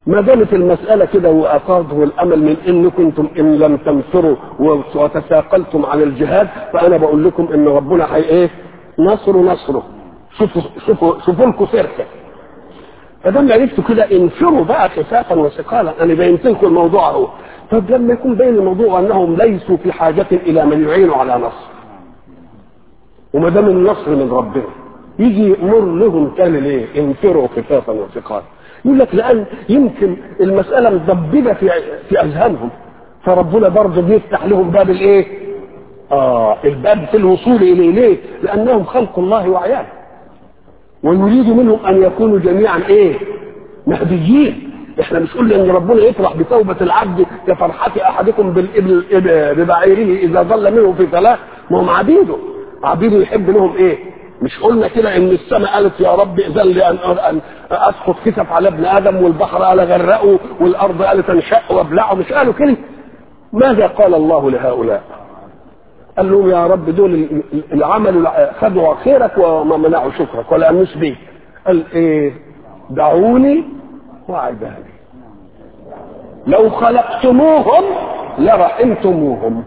ما دامت المسألة كده وأفاضه الأمل من إن كنتم إن لم تنصروا وتثاقلتم عن الجهاد فأنا بقول لكم إن ربنا هي إيه؟ نصر نصره شوفوا شوفوا شوفوا لكم سيرته فدام عرفتوا كده انفروا بقى خفافا وثقالا انا بينت لكم الموضوع اهو طب لما يكون بين الموضوع انهم ليسوا في حاجه الى من يعينوا على نصر وما دام النصر من ربنا يجي يامر لهم تاني ليه؟ انفروا خفافا وثقالا يقول لك لان يمكن المساله مضببه في في اذهانهم فربنا برضه بيفتح لهم باب الايه؟ اه الباب في الوصول اليه ليه؟ لانهم خلق الله وعياله ويريد منهم ان يكونوا جميعا ايه؟ مهديين احنا مش قلنا ان ربنا يفرح بتوبه العبد كفرحه احدكم بالابل ببعيره اذا ظل منه في ثلاث ما هم عبيده عبيده يحب لهم ايه؟ مش قلنا كده ان السماء قالت يا رب اذن لي ان ان اسقط كسف على ابن ادم والبحر قال غرقه والارض قالت انشق وابلعه مش قالوا كده؟ ماذا قال الله لهؤلاء؟ قال لهم يا رب دول العمل خدوا خيرك وما منعوا شكرك ولا امنوش بيك قال ايه دعوني وعبادي لو خلقتموهم لرحمتموهم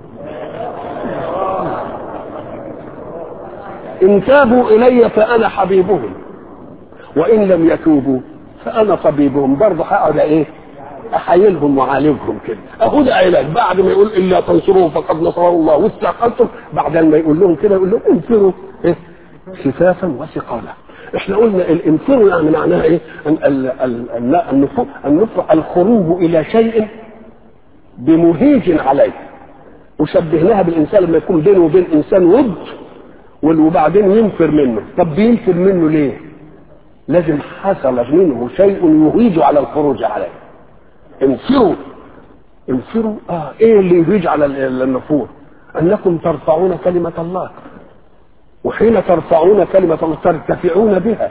ان تابوا الي فانا حبيبهم وان لم يتوبوا فانا طبيبهم برضه هقعد ايه احايلهم وعالجهم كده اهو ده علاج بعد ما يقول الا تنصروه فقد نصره الله واستعقلتم بعد ما يقول لهم كده يقول لهم انفروا ايه خفافا وثقالا احنا قلنا الانفروا يعني معناها ايه النفر النفر الخروج الى شيء بمهيج عليه وشبهناها بالانسان لما يكون بينه وبين انسان ود وبعدين ينفر منه طب بينفر منه ليه لازم حصل منه شيء يهيج على الخروج عليه انفروا انفروا اه ايه اللي يهيج على النفور انكم ترفعون كلمة الله وحين ترفعون كلمة الله ترتفعون بها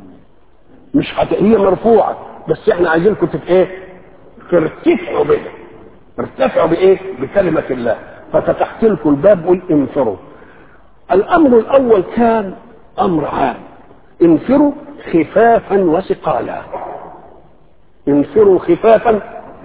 مش حتى هي مرفوعة بس احنا عايزينكم تبقى ايه ترتفعوا بها ارتفعوا بايه بكلمة الله فتحت لكم الباب قل انفروا الامر الاول كان امر عام انفروا خفافا وثقالا انفروا خفافا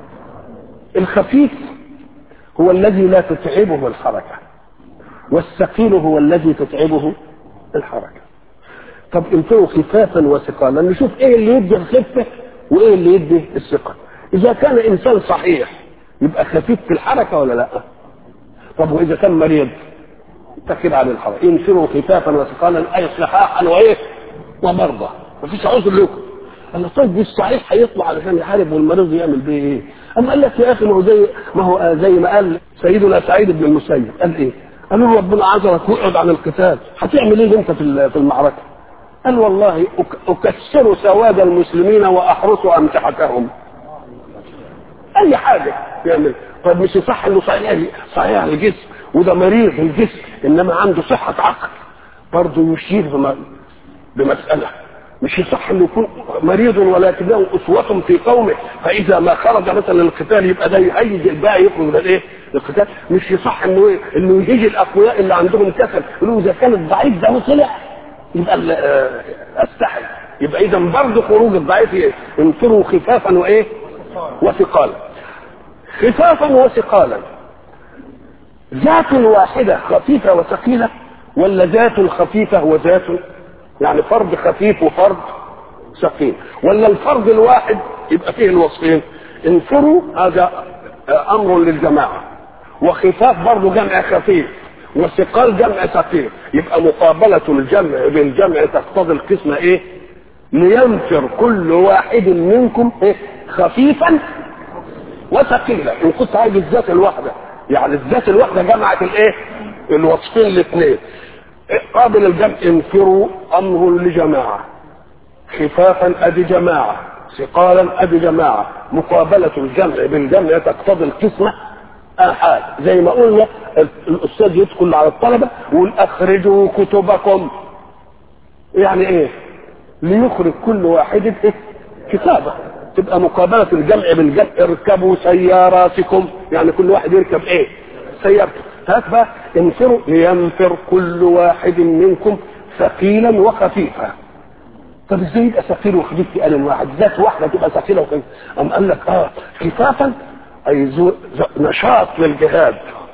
الخفيف هو الذي لا تتعبه الحركة والثقيل هو الذي تتعبه الحركة طب انفروا خفافا وثقالا نشوف ايه اللي يدي الخفة وايه اللي يدي الثقل اذا كان انسان صحيح يبقى خفيف في الحركة ولا لا طب واذا كان مريض تكل على الحركة انفروا خفافا وثقالا اي صحاحا وايه ومرضى مفيش عذر لكم قال طيب الصحيح هيطلع علشان يحارب والمريض يعمل بيه ايه؟ اما قال لك يا اخي ما هو زي ما هو زي ما قال سيدنا سعيد بن المسيب قال ايه؟ قال له ربنا عذرك واقعد عن القتال هتعمل ايه انت في المعركه؟ قال والله اكسر سواد المسلمين واحرس امتحتهم اي حاجه يعمل طيب مش صح انه صحيح صحيح الجسم وده مريض الجسم انما عنده صحه عقل برضه يشير بمساله مش يصح انه يكون مريض ولكنه اسوة في قومه فاذا ما خرج مثلا للقتال يبقى ده يهيج الباقي يخرج من الايه؟ للقتال مش يصح انه إيه؟ انه يهيج الاقوياء اللي عندهم كسل يقولوا اذا كان الضعيف ده طلع يبقى استحي يبقى اذا برضه خروج الضعيف إيه؟ انفروا خفافا وايه؟ وثقالا خفافا وثقالا ذات واحده خفيفه وثقيله ولا ذات خفيفه وذات يعني فرد خفيف وفرد ثقيل ولا الفرد الواحد يبقى فيه الوصفين انفروا هذا امر للجماعه وخفاف برضه جمع خفيف وثقال جمع ثقيل يبقى مقابله الجمع بالجمع تقتضي القسمه ايه لينفر كل واحد منكم إيه؟ خفيفا وثقيلا ان كنت عايز الذات الواحده يعني الذات الواحده جمعت الايه الوصفين الاثنين قابل الجمع انفروا امر لجماعه خفافا ادي جماعه ثقالا ادي جماعه مقابله الجمع بالجمع تقتضي القسمه احاد زي ما قلنا الاستاذ يدخل على الطلبه ويقول اخرجوا كتبكم يعني ايه ليخرج كل واحد كتابه تبقى مقابله الجمع بالجمع اركبوا سياراتكم يعني كل واحد يركب ايه سيارته هات بقى انفروا لينفر كل واحد منكم ثقيلا وخفيفا طب ازاي يبقى ثقيل وخفيف في آن واحد ذات واحدة تبقى ثقيلة وخفيفة أم قال لك اه خفافا أي زو- ز- نشاط للجهاد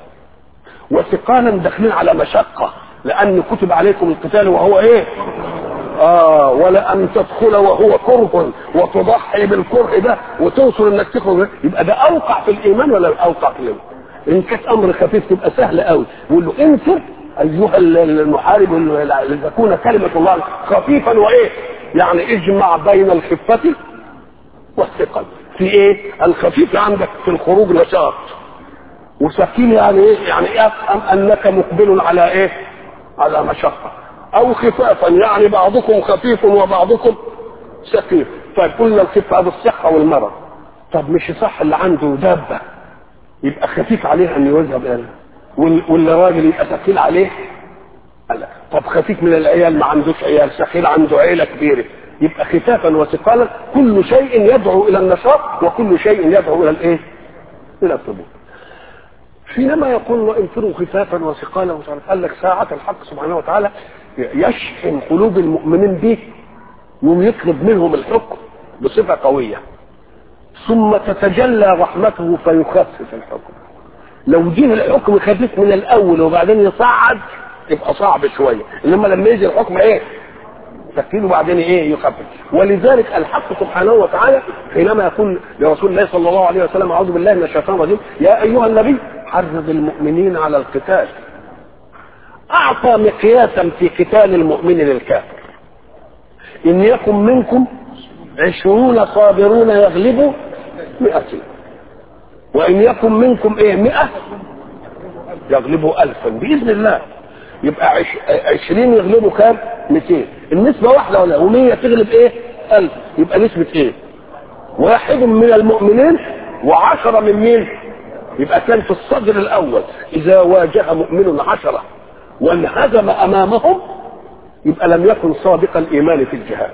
وثقالا داخلين على مشقة لأن كتب عليكم القتال وهو إيه؟ آه ولا أن تدخل وهو كره وتضحي بالكره ده وتوصل إنك تخرج يبقى ده أوقع في الإيمان ولا أوقع في الإيمان؟ إن كانت أمر خفيف تبقى سهل قوي يقول له انفر أيها المحارب لتكون كلمة الله خفيفا وإيه؟ يعني اجمع بين الخفة والثقل في إيه؟ الخفيف عندك في الخروج نشاط وثقيل يعني ايه؟ يعني افهم انك مقبل على ايه؟ على مشقه او خفافا يعني بعضكم خفيف وبعضكم ثقيل طيب قلنا الخفه بالصحه والمرض طب مش صح اللي عنده دابه يبقى خفيف عليه ان يذهب الى وال- واللي راجل يبقى ثقيل عليه لا. طب خفيف من العيال ما عندوش عيال ثقيل عنده عيله كبيره يبقى خفافا وثقالا كل شيء يدعو الى النشاط وكل شيء يدعو الى الايه؟ الى الثبوت حينما يقول وانفروا خفافا وثقالا ومش عارف قال لك ساعة الحق سبحانه وتعالى يشحن قلوب المؤمنين به يوم يطلب منهم الحكم بصفة قوية ثم تتجلى رحمته فيخفف الحكم لو جه الحكم خفيف من الاول وبعدين يصعد يبقى صعب شويه انما لما يجي الحكم ايه تكفير وبعدين ايه يخفف ولذلك الحق سبحانه وتعالى حينما يقول لرسول الله صلى الله عليه وسلم اعوذ بالله من الشيطان الرجيم يا ايها النبي حرض المؤمنين على القتال اعطى مقياسا في قتال المؤمن للكافر ان يكن منكم عشرون صابرون يغلبوا مئتين وان يكن منكم ايه مئة يغلبوا الفا باذن الله يبقى عش... عشرين يغلبوا كام 200 النسبة واحدة ولا ومية تغلب ايه ألف يبقى نسبة ايه واحد من المؤمنين وعشرة من مين يبقى كان في الصدر الأول إذا واجه مؤمن عشرة وانهزم أمامهم يبقى لم يكن صادق الإيمان في الجهاد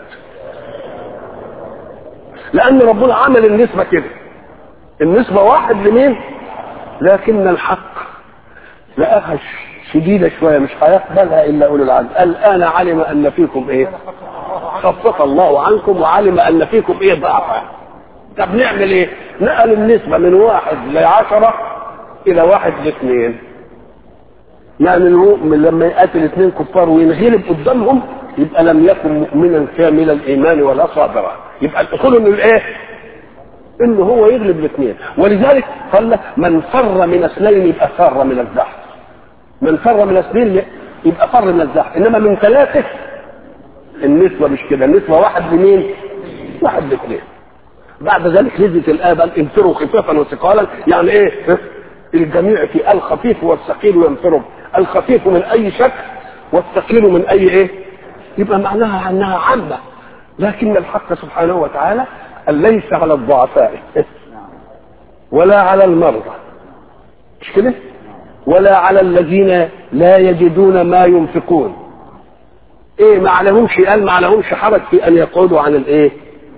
لأن ربنا عمل النسبة كده النسبة واحد لمين لكن الحق لقاها شديدة شوية مش هيقبلها إلا أولو العزم الآن علم أن فيكم إيه خفف الله عنكم وعلم أن فيكم إيه ضعفا طب نعمل إيه نقل النسبة من واحد لعشرة إلى واحد لاثنين يعني المؤمن لما يقاتل اثنين كفار وينغلب قدامهم يبقى لم يكن مؤمنا كامل الايمان ولا صابرا يبقى الاصول انه الايه؟ انه هو يغلب الاثنين ولذلك قال لك من فر من اثنين يبقى فر من الزحف من فر من اثنين يبقى فر من الزحف انما من ثلاثه النسبه مش كده النسبه واحد لمين؟ واحد لاثنين بعد ذلك نزلت الايه بقى انفروا خفافا وثقالا يعني ايه؟ الجميع في الخفيف والثقيل ينفروا الخفيف من اي شك والثقيل من اي ايه؟ يبقى معناها انها عامه لكن الحق سبحانه وتعالى ليس على الضعفاء ولا على المرضى مش كده؟ ولا على الذين لا يجدون ما ينفقون ايه ما عليهمش قال ما عليهمش حرج في ان يقعدوا عن الايه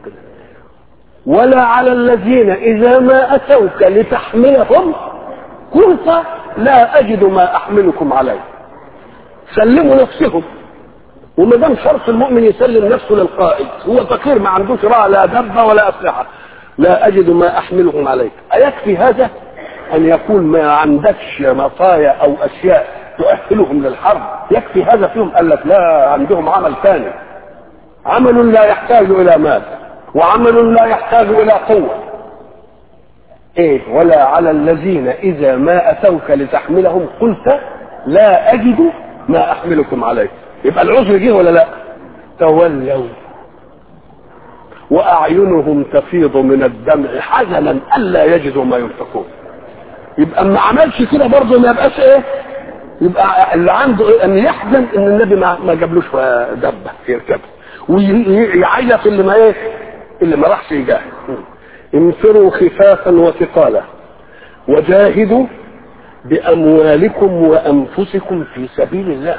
ولا على الذين اذا ما اتوك لتحملهم قلت لا اجد ما احملكم عليه سلموا نفسهم وما دام شرط المؤمن يسلم نفسه للقائد هو فقير ما عندوش رأى لا دبه ولا اسلحه لا اجد ما احملهم عليك ايكفي هذا ان يكون ما عندكش مطايا او اشياء تؤهلهم للحرب يكفي هذا فيهم قال لك لا عندهم عمل ثاني عمل لا يحتاج الى مال وعمل لا يحتاج الى قوه ايه ولا على الذين اذا ما اتوك لتحملهم قلت لا اجد ما احملكم عليه يبقى العذر جه ولا لا تولوا واعينهم تفيض من الدمع حزنا الا يجدوا ما ينفقون يبقى ما عملش كده برضه ما يبقاش ايه يبقى اللي عنده إيه؟ ان يحزن ان النبي ما, ما جابلوش دبه يركبه ويعيط اللي ما ايه اللي ما راحش يجاهد انفروا خفافا وثقالا وجاهدوا باموالكم وانفسكم في سبيل الله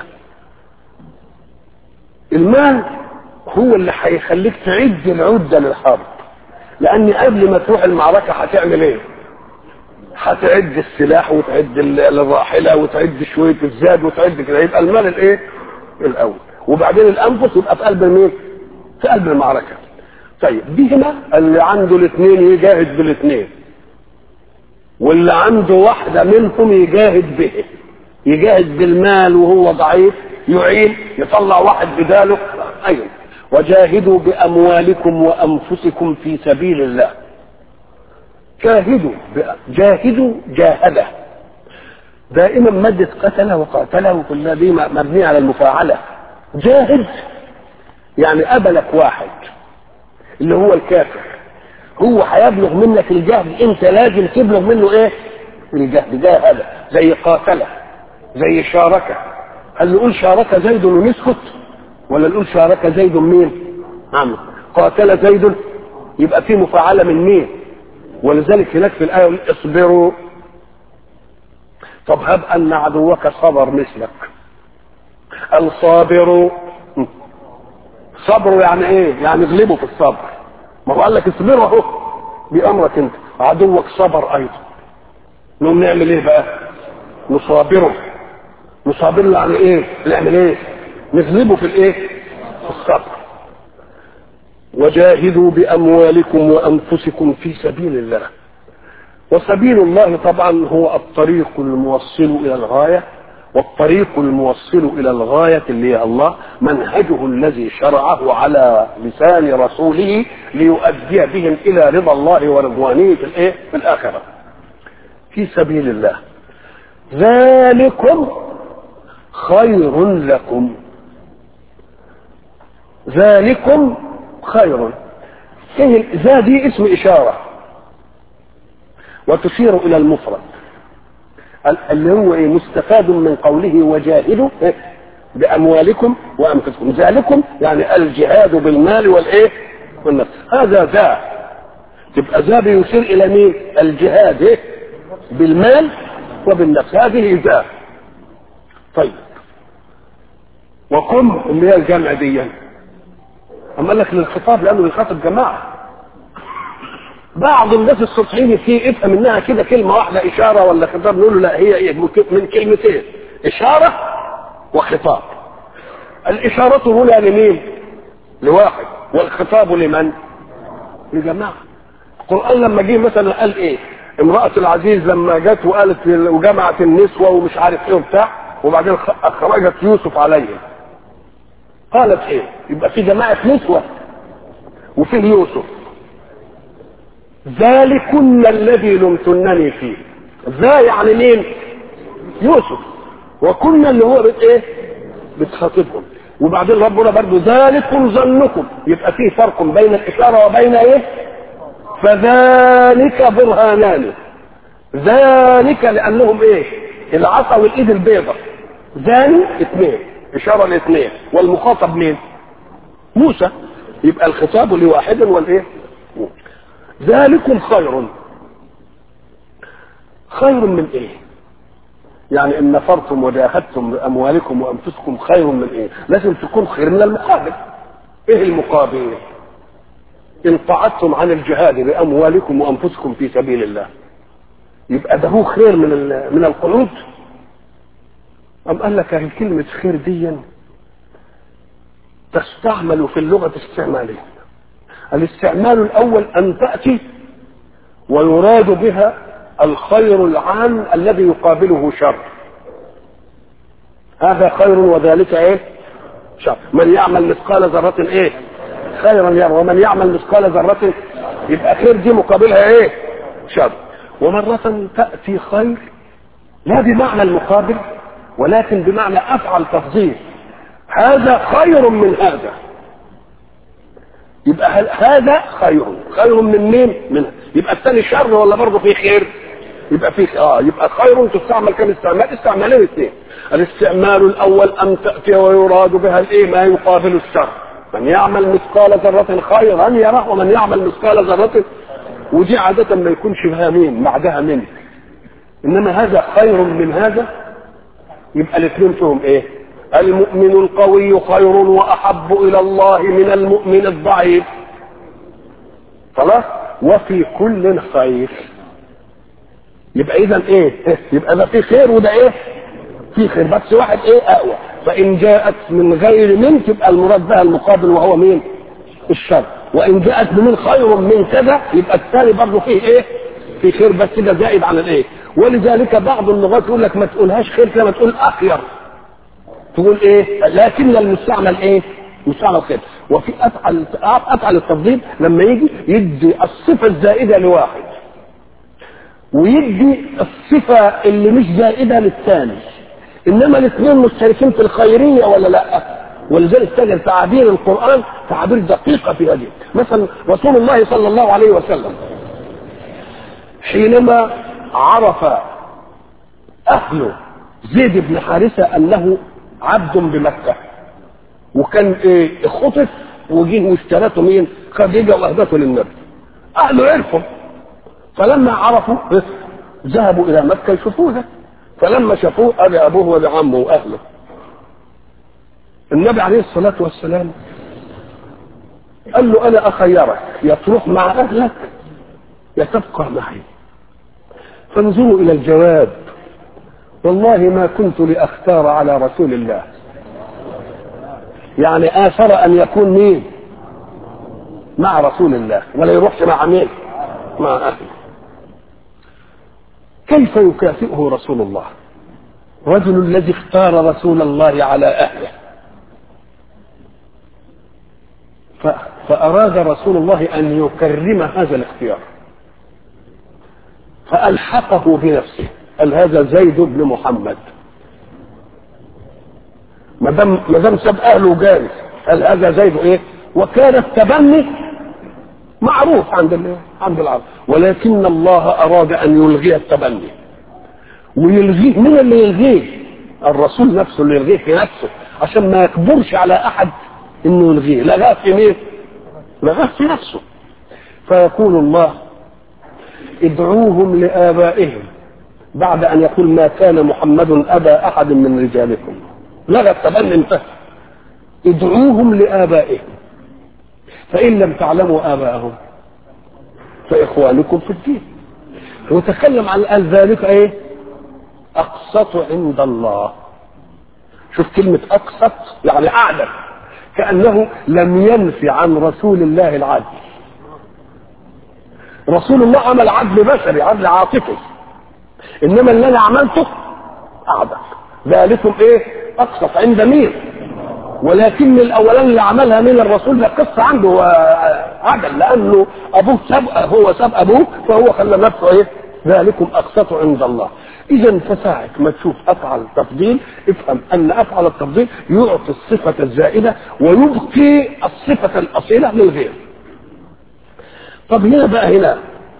المال هو اللي هيخليك تعد العده للحرب لان قبل ما تروح المعركه هتعمل ايه هتعد السلاح وتعد الراحله وتعد شويه الزاد وتعد كده يبقى المال الايه الاول وبعدين الانفس يبقى في قلب مين في قلب المعركة طيب دي هنا اللي عنده الاثنين يجاهد بالاثنين واللي عنده واحدة منهم يجاهد به يجاهد بالمال وهو ضعيف يعين يطلع واحد بداله ايوه وجاهدوا باموالكم وانفسكم في سبيل الله جاهدوا جاهدوا جاهده دائما مادة قتل وقاتل وكلها دي مبنية على المفاعلة جاهد يعني قبلك واحد اللي هو الكافر هو هيبلغ منك الجهد انت لازم تبلغ منه ايه الجهد جاهد زي قاتله زي شاركه هل نقول شارك زيد ونسكت ولا نقول شارك زيد مين عمرو قاتل زيد يبقى في مفاعلة من مين ولذلك هناك في الآية اصبروا طب هب أن عدوك صبر مثلك الصابر صبروا يعني ايه يعني اغلبوا في الصبر ما هو قال لك اصبروا اهو بأمرك انت عدوك صبر ايضا نقوم نعمل ايه بقى نصابره نصابر يعني ايه نعمل ايه نغلبه في الايه في الصبر وجاهدوا باموالكم وانفسكم في سبيل الله وسبيل الله طبعا هو الطريق الموصل الى الغايه والطريق الموصل الى الغايه اللي هي الله منهجه الذي شرعه على لسان رسوله ليؤدي بهم الى رضا الله ورضوانه في الايه في الاخره في سبيل الله ذلكم خير لكم ذلكم خير ايه ذا دي اسم اشاره وتشير الى المفرد اللي هو ايه مستفاد من قوله وجاهدوا إيه؟ باموالكم وانفسكم ذلكم يعني الجهاد بالمال والايه والنفس هذا ذا تبقى ذا بيشير الى مين الجهاد إيه؟ بالمال وبالنفس هذه ذا طيب وقم اللي هي الجمع دي اما قال لك للخطاب لانه بيخاطب جماعه بعض الناس السطحيين في افهم منها كده كلمه واحده اشاره ولا خطاب نقول له لا هي من كلمتين اشاره وخطاب الاشاره هنا لمين لواحد والخطاب لمن لجماعه القران لما جه مثلا قال ايه امراه العزيز لما جت وقالت وجمعت النسوه ومش عارف ايه وبتاع وبعدين اخرجت يوسف عليهم قالت ايه يبقى في جماعه نسوه وفيه يوسف ذلكن الذي لمتنني فيه ذا يعني مين يوسف وكنا اللي هو بت ايه بتخاطبهم وبعدين ربنا برضو ذلكم ظنكم يبقى فيه فرق بين الاشاره وبين ايه فذلك برهانان ذلك لانهم ايه العصا والايد البيضاء ذاني اثنين اشاره لاثنين والمخاطب مين موسى يبقى الخطاب لواحد والايه ذلكم خير خير من ايه يعني ان نفرتم وجاهدتم باموالكم وانفسكم خير من ايه لازم تكون خير من المقابل ايه المقابل ان قعدتم عن الجهاد باموالكم وانفسكم في سبيل الله يبقى ده هو خير من من القنوط أم قال لك هي كلمة خير دي تستعمل في اللغة استعمالين الاستعمال الأول أن تأتي ويراد بها الخير العام الذي يقابله شر هذا خير وذلك ايه شر من يعمل مثقال ذرة ايه خيرا يرى ومن يعمل مثقال ذرة يبقى خير دي مقابلها ايه شر ومرة تأتي خير لا بمعنى المقابل ولكن بمعنى افعل تفضيل هذا خير من هذا يبقى هذا خير خير من مين من يبقى الثاني شر ولا برضه فيه خير يبقى فيه اه يبقى خير تستعمل كم استعمال استعمالين اثنين الاستعمال الاول ان تاتي ويراد بها الايه ما يقابل الشر من يعمل مثقال ذرة خيرا يره ومن يعمل مثقال ذرة ودي عادة ما يكونش فيها مين بعدها من انما هذا خير من هذا يبقى الاثنين فيهم ايه المؤمن القوي خير واحب الى الله من المؤمن الضعيف خلاص وفي كل خير يبقى اذا ايه يبقى ده في خير وده ايه في خير بس واحد ايه اقوى فان جاءت من غير من تبقى المراد بها المقابل وهو مين الشر وان جاءت بمن خير من كذا يبقى الثاني برضه فيه ايه في خير بس ده زائد عن الايه ولذلك بعض اللغات يقول لك ما تقولهاش خير كده ما تقول اخير تقول ايه لكن المستعمل ايه مستعمل خير وفي افعل افعل التفضيل لما يجي يدي الصفه الزائده لواحد ويدي الصفه اللي مش زائده للثاني انما الاثنين مشتركين في الخيريه ولا لا ولذلك تجد تعابير القران تعابير دقيقه في هذه مثلا رسول الله صلى الله عليه وسلم حينما عرف اهل زيد بن حارثه انه عبد بمكه وكان ايه خطف وجيه واشترته مين خديجه واهدته للنبي اهله عرفوا فلما عرفوا ذهبوا الى مكه يشوفوها فلما شافوه ابي ابوه وابي عمه واهله النبي عليه الصلاه والسلام قال له انا اخيرك يا تروح مع اهلك يا تبقى معي فانظروا الى الجواب والله ما كنت لاختار على رسول الله يعني اثر ان يكون مين مع رسول الله ولا يروحش مع مين مع اهله كيف يكافئه رسول الله رجل الذي اختار رسول الله على اهله فاراد رسول الله ان يكرم هذا الاختيار فالحقه بنفسه قال هذا زيد بن محمد ما دام ما دام ساب اهله جالس قال هذا زيد ايه وكان التبني معروف عند عند العرب ولكن الله اراد ان يلغي التبني ويلغيه من اللي يلغيه الرسول نفسه اللي يلغيه في نفسه عشان ما يكبرش على احد انه يلغيه لغاه في مين لغاه في نفسه فيقول الله ادعوهم لآبائهم بعد أن يقول ما كان محمد أبا أحد من رجالكم لغى التبني انتهى ادعوهم لآبائهم فإن لم تعلموا آباءهم فإخوانكم في الدين وتكلم عن قال ذلك إيه أقسط عند الله شوف كلمة أقسط يعني أعدل كأنه لم ينفي عن رسول الله العدل رسول الله عمل عدل بشري عدل عاطفي انما اللي انا عملته اعدل ذلكم ايه اقسط عند مين ولكن الاولاني اللي عملها من الرسول ده قصه عنده عدل لانه ابوه سبق هو سبق ابوه فهو خلى نفسه ايه ذلكم اقسط عند الله اذا فساعة ما تشوف افعل التفضيل افهم ان افعل التفضيل يعطي الصفه الزائده ويبقي الصفه الاصيله للغير طب هنا بقى هنا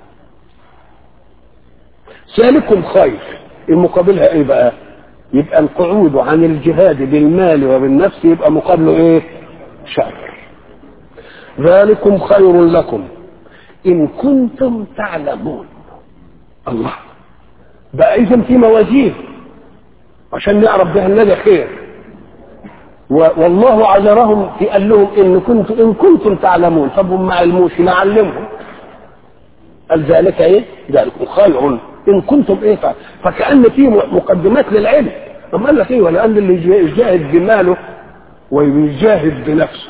سالكم خير المقابلها ايه بقى يبقى القعود عن الجهاد بالمال وبالنفس يبقى مقابله ايه شر ذلكم خير لكم ان كنتم تعلمون الله بقى اذا في موازين عشان نعرف بها النبي خير والله عذرهم في قال لهم ان كنتم ان كنتم تعلمون طب هم ما علموش نعلمهم قال ذلك ايه؟ ذلك خير ان كنتم ايه فعل. فكان في مقدمات للعلم طب قال لك ايه ولان اللي يجاهد بماله ويجاهد بنفسه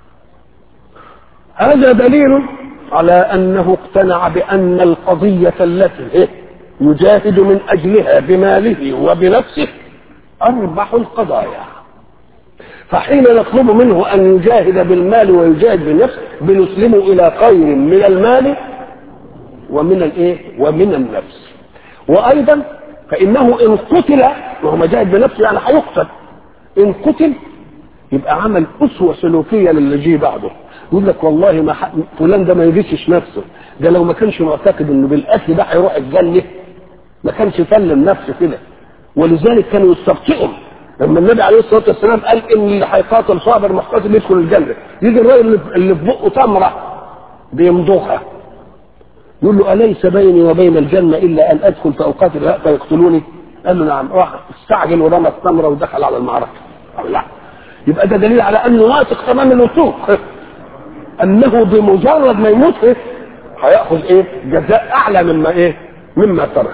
هذا دليل على انه اقتنع بان القضيه التي إيه؟ يجاهد من اجلها بماله وبنفسه اربح القضايا فحين نطلب منه ان يجاهد بالمال ويجاهد بالنفس بنسلمه الى خير من المال ومن الايه ومن النفس وايضا فانه ان قتل وهو مجاهد بنفسه يعني هيقتل ان قتل يبقى عمل اسوه سلوكيه للي جه بعده يقول لك والله ما ح... فلان ده ما يجيش نفسه ده لو ما كانش معتقد انه بالقتل ده هيروح الجنه ما كانش سلم نفسه كده ولذلك كانوا يستبطئوا لما النبي عليه الصلاه والسلام قال ان اللي هيقاتل صابر محتسب يدخل الجنه يجي الراجل اللي في بقه تمره بيمضغها يقول له اليس بيني وبين الجنه الا ان ادخل فاقاتل فيقتلوني قال له نعم راح استعجل ورمى التمره ودخل على المعركه قال لا يبقى ده دليل على انه واثق تمام الوثوق انه بمجرد ما يموت ايه هياخذ ايه جزاء اعلى مما ايه مما ترك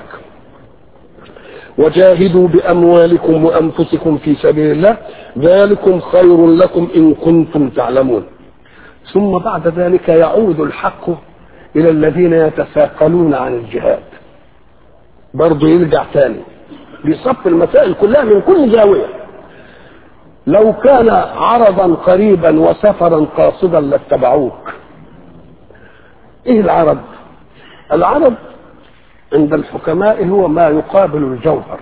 وجاهدوا باموالكم وانفسكم في سبيل الله ذلكم خير لكم ان كنتم تعلمون ثم بعد ذلك يعود الحق إلى الذين يتثاقلون عن الجهاد برضه يرجع تاني بيصف المسائل كلها من كل زاوية لو كان عرضا قريبا وسفرا قاصدا لاتبعوك ايه العرض العرض عند الحكماء هو ما يقابل الجوهر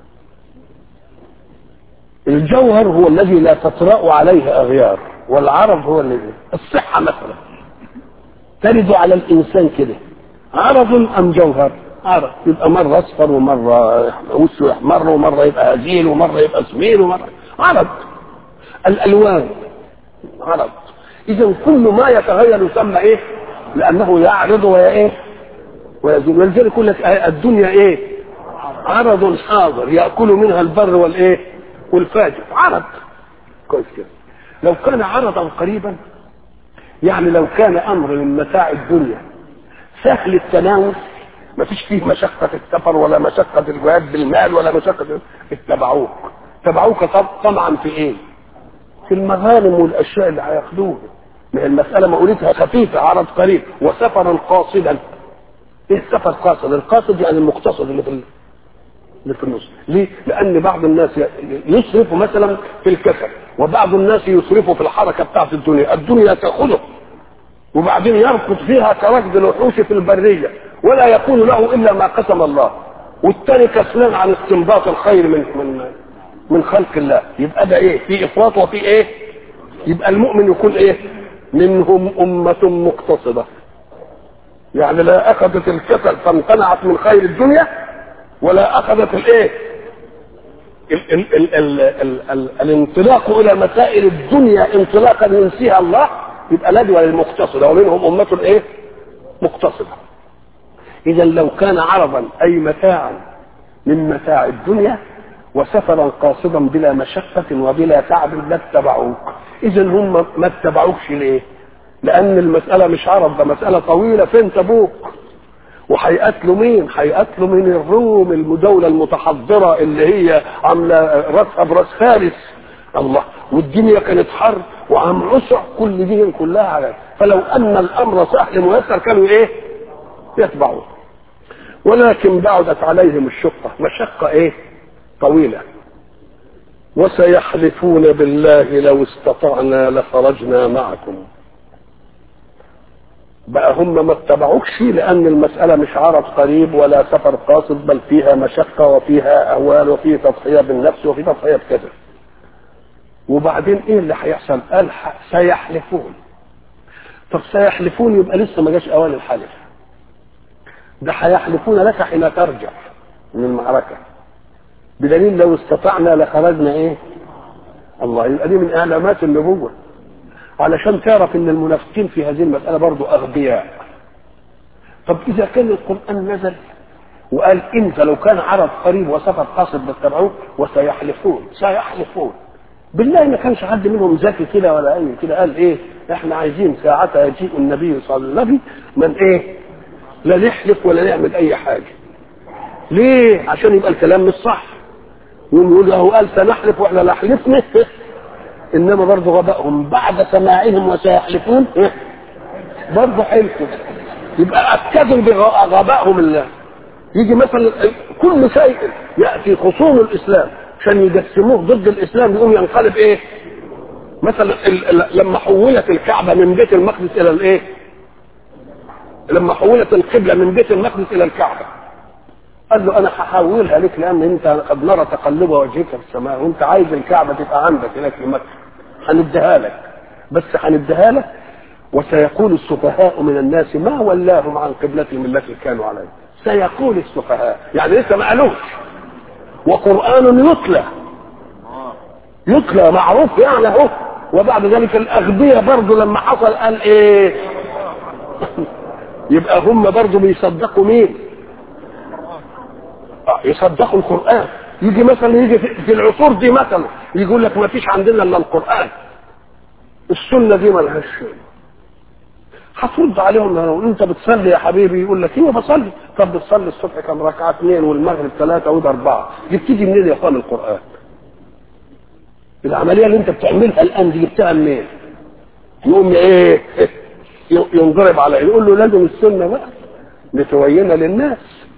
الجوهر هو الذي لا تطرأ عليه أغيار والعرض هو الذي الصحة مثلا ترد على الإنسان كده عرض أم جوهر عرض يبقى مرة أصفر ومرة وشه يحمر ومرة يبقى هزيل ومرة يبقى سمين ومرة عرض الألوان عرض إذا كل ما يتغير يسمى إيه؟ لأنه يعرض ويا إيه؟ ويزول ولذلك يقول لك الدنيا إيه؟ عرض حاضر يأكل منها البر والإيه؟ والفاجر عرض كويس كده لو كان عرضا قريبا يعني لو كان امر من متاع الدنيا سهل التناول ما فيش فيه مشقة السفر ولا مشقة الجهاد بالمال ولا مشقة اتبعوك اتبعوك طمعا في ايه؟ في المغانم والاشياء اللي هياخدوها ما المسألة ما قولتها خفيفة عرض قريب وسفرا قاصدا ايه السفر قاصد؟ القاصد يعني المقتصد اللي في اللي في النص ليه؟ لأن بعض الناس يسرف مثلا في الكسل وبعض الناس يسرفوا في الحركة بتاعت الدنيا الدنيا تأخذه وبعدين يركض فيها كركض الوحوش في البرية ولا يكون له إلا ما قسم الله والتاني كسلان عن استنباط الخير من من من خلق الله يبقى ده ايه في افراط وفي ايه يبقى المؤمن يكون ايه منهم أمة مقتصدة يعني لا أخذت الكسل فامتنعت من خير الدنيا ولا اخذت الايه ال ال ال ال ال ال الانطلاق الى مسائل الدنيا انطلاقا ينسيها الله يبقى ندوه للمقتصده ومنهم امه ايه مقتصده اذا لو كان عرضا اي متاعا من متاع الدنيا وسفرا قاصدا بلا مشقة وبلا تعب لاتبعوك إذا هم ما اتبعوكش ليه؟ لأن المسألة مش عرض ده مسألة طويلة فين تبوك؟ وهيقتلوا مين؟ هيقتلوا من الروم الدولة المتحضرة اللي هي عاملة راسها براس فارس الله والدنيا كانت حر وعم عسر كل دي كلها على فلو أن الأمر سهل ميسر كانوا إيه؟ يتبعوه ولكن بعدت عليهم الشقة مشقة إيه؟ طويلة وسيحلفون بالله لو استطعنا لخرجنا معكم بقى هم ما اتبعوكش لان المساله مش عرض قريب ولا سفر قاصد بل فيها مشقه وفيها اهوال وفيه تضحيه بالنفس وفي تضحيه بكذا وبعدين ايه اللي هيحصل قال سيحلفون طب سيحلفون يبقى لسه ما جاش اوان الحلف ده هيحلفون لك حين ترجع من المعركه بدليل لو استطعنا لخرجنا ايه الله يبقى دي من اعلامات النبوه علشان تعرف ان المنافقين في هذه المساله برضو اغبياء طب اذا كان القران نزل وقال انت لو كان عرض قريب وسفر قاصد باتبعوه وسيحلفون سيحلفون بالله ما كانش حد منهم ذكي كده ولا اي كده قال ايه احنا عايزين ساعتها يجيء النبي صلى الله عليه وسلم من ايه لا نحلف ولا نعمل اي حاجه ليه عشان يبقى الكلام مش صح يقوم يقول له قال سنحلف واحنا لا حلفنا انما برضه غبائهم بعد سماعهم وسيحلفون برضه حلفوا يبقى اكدوا بغبائهم الله يجي مثلا كل شيء ياتي خصوم الاسلام عشان يجسموه ضد الاسلام يقوم ينقلب ايه؟ مثلا لما حولت الكعبه من بيت المقدس الى الايه؟ لما حولت القبله من بيت المقدس الى الكعبه قال له انا هحولها لك لان انت قد نرى تقلب وجهك في السماء وانت عايز الكعبه تبقى عندك هناك في مكه هنديها لك بس هنديها لك وسيقول السفهاء من الناس ما ولاهم عن قبلتهم التي كانوا عليها سيقول السفهاء يعني لسه ما قالوش وقران يتلى يتلى معروف يعني اهو وبعد ذلك الاغبياء برضه لما حصل قال ايه يبقى هم برضه بيصدقوا مين يصدقوا القرآن يجي مثلا يجي في العصور دي مثلا يقول لك ما فيش عندنا الا القرآن السنة دي ملهاش هترد عليهم لو انت بتصلي يا حبيبي يقول لك ايوه بصلي طب بتصلي الصبح كم ركعه اثنين والمغرب ثلاثه وده اربعه جبتيجي منين يا اخوان القران؟ العمليه اللي انت بتعملها الان دي جبتها منين؟ يقوم ايه ينضرب على يقول له لازم السنه بقى لتبين للناس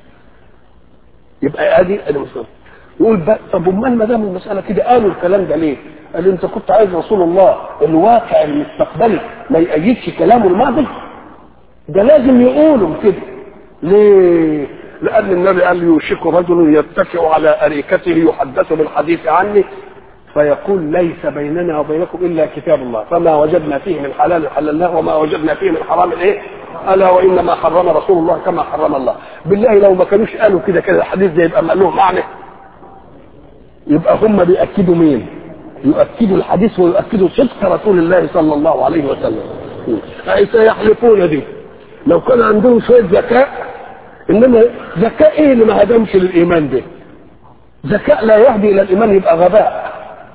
يبقى ادي ادي مسلم يقول بقى طب امال ما دام المساله كده قالوا الكلام ده ليه؟ قال انت كنت عايز رسول الله الواقع المستقبلي ما يأيدش كلامه الماضي ده لازم يقولوا كده ليه؟ لأن النبي قال يوشك رجل يتكئ على أريكته يحدث بالحديث عني فيقول ليس بيننا وبينكم إلا كتاب الله فما وجدنا فيه من حلال حللناه وما وجدنا فيه من حرام إيه؟ ألا وإنما حرم رسول الله كما حرم الله بالله لو ما كانوش قالوا كده كده الحديث ده يبقى له معنى يبقى هم بيأكدوا مين؟ يؤكدوا الحديث ويؤكدوا صدق رسول الله صلى الله عليه وسلم أي سيحلفون دي لو كان عندهم شوية ذكاء إنما ذكاء إيه اللي ما هدمش للإيمان ده ذكاء لا يهدي إلى الإيمان يبقى غباء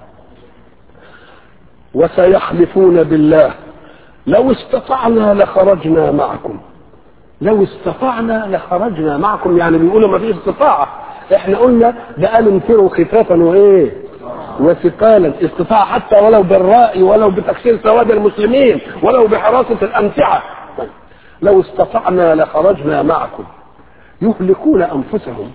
وسيحلفون بالله لو استطعنا لخرجنا معكم لو استطعنا لخرجنا معكم يعني بيقولوا ما فيش استطاعة احنا قلنا ده قالوا انفروا خفافا وايه وثقالا استطاع حتى ولو بالرأي ولو بتكسير سواد المسلمين ولو بحراسة الأمتعة لو استطعنا لخرجنا معكم يهلكون أنفسهم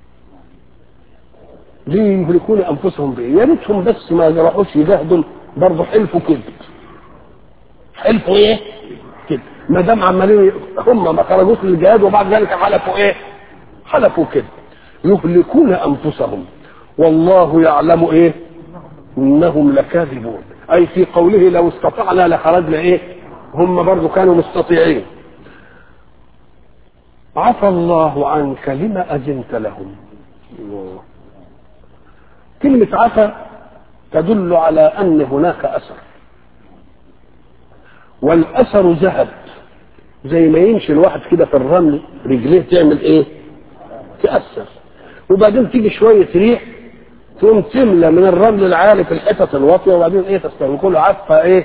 ليه يهلكون أنفسهم بإيه؟ يا ريتهم بس ما راحوش يجاهدوا برضه حلفوا كذب حلفوا إيه؟ كده ما دام عمالين هم ما خرجوش للجهاد وبعد ذلك حلفوا إيه؟ حلفوا كده يهلكون أنفسهم والله يعلم إيه؟ انهم لكاذبون اي في قوله لو استطعنا لخرجنا ايه هم برضو كانوا مستطيعين عفى الله عنك لما اذنت لهم الله. كلمة عفى تدل على ان هناك اثر والاثر ذهب زي ما يمشي الواحد كده في الرمل رجليه تعمل ايه تأثر وبعدين تيجي شوية ريح تقوم تملى من الرمل العالي في الحتت الواطيه وبعدين ايه تستوي كله عفى ايه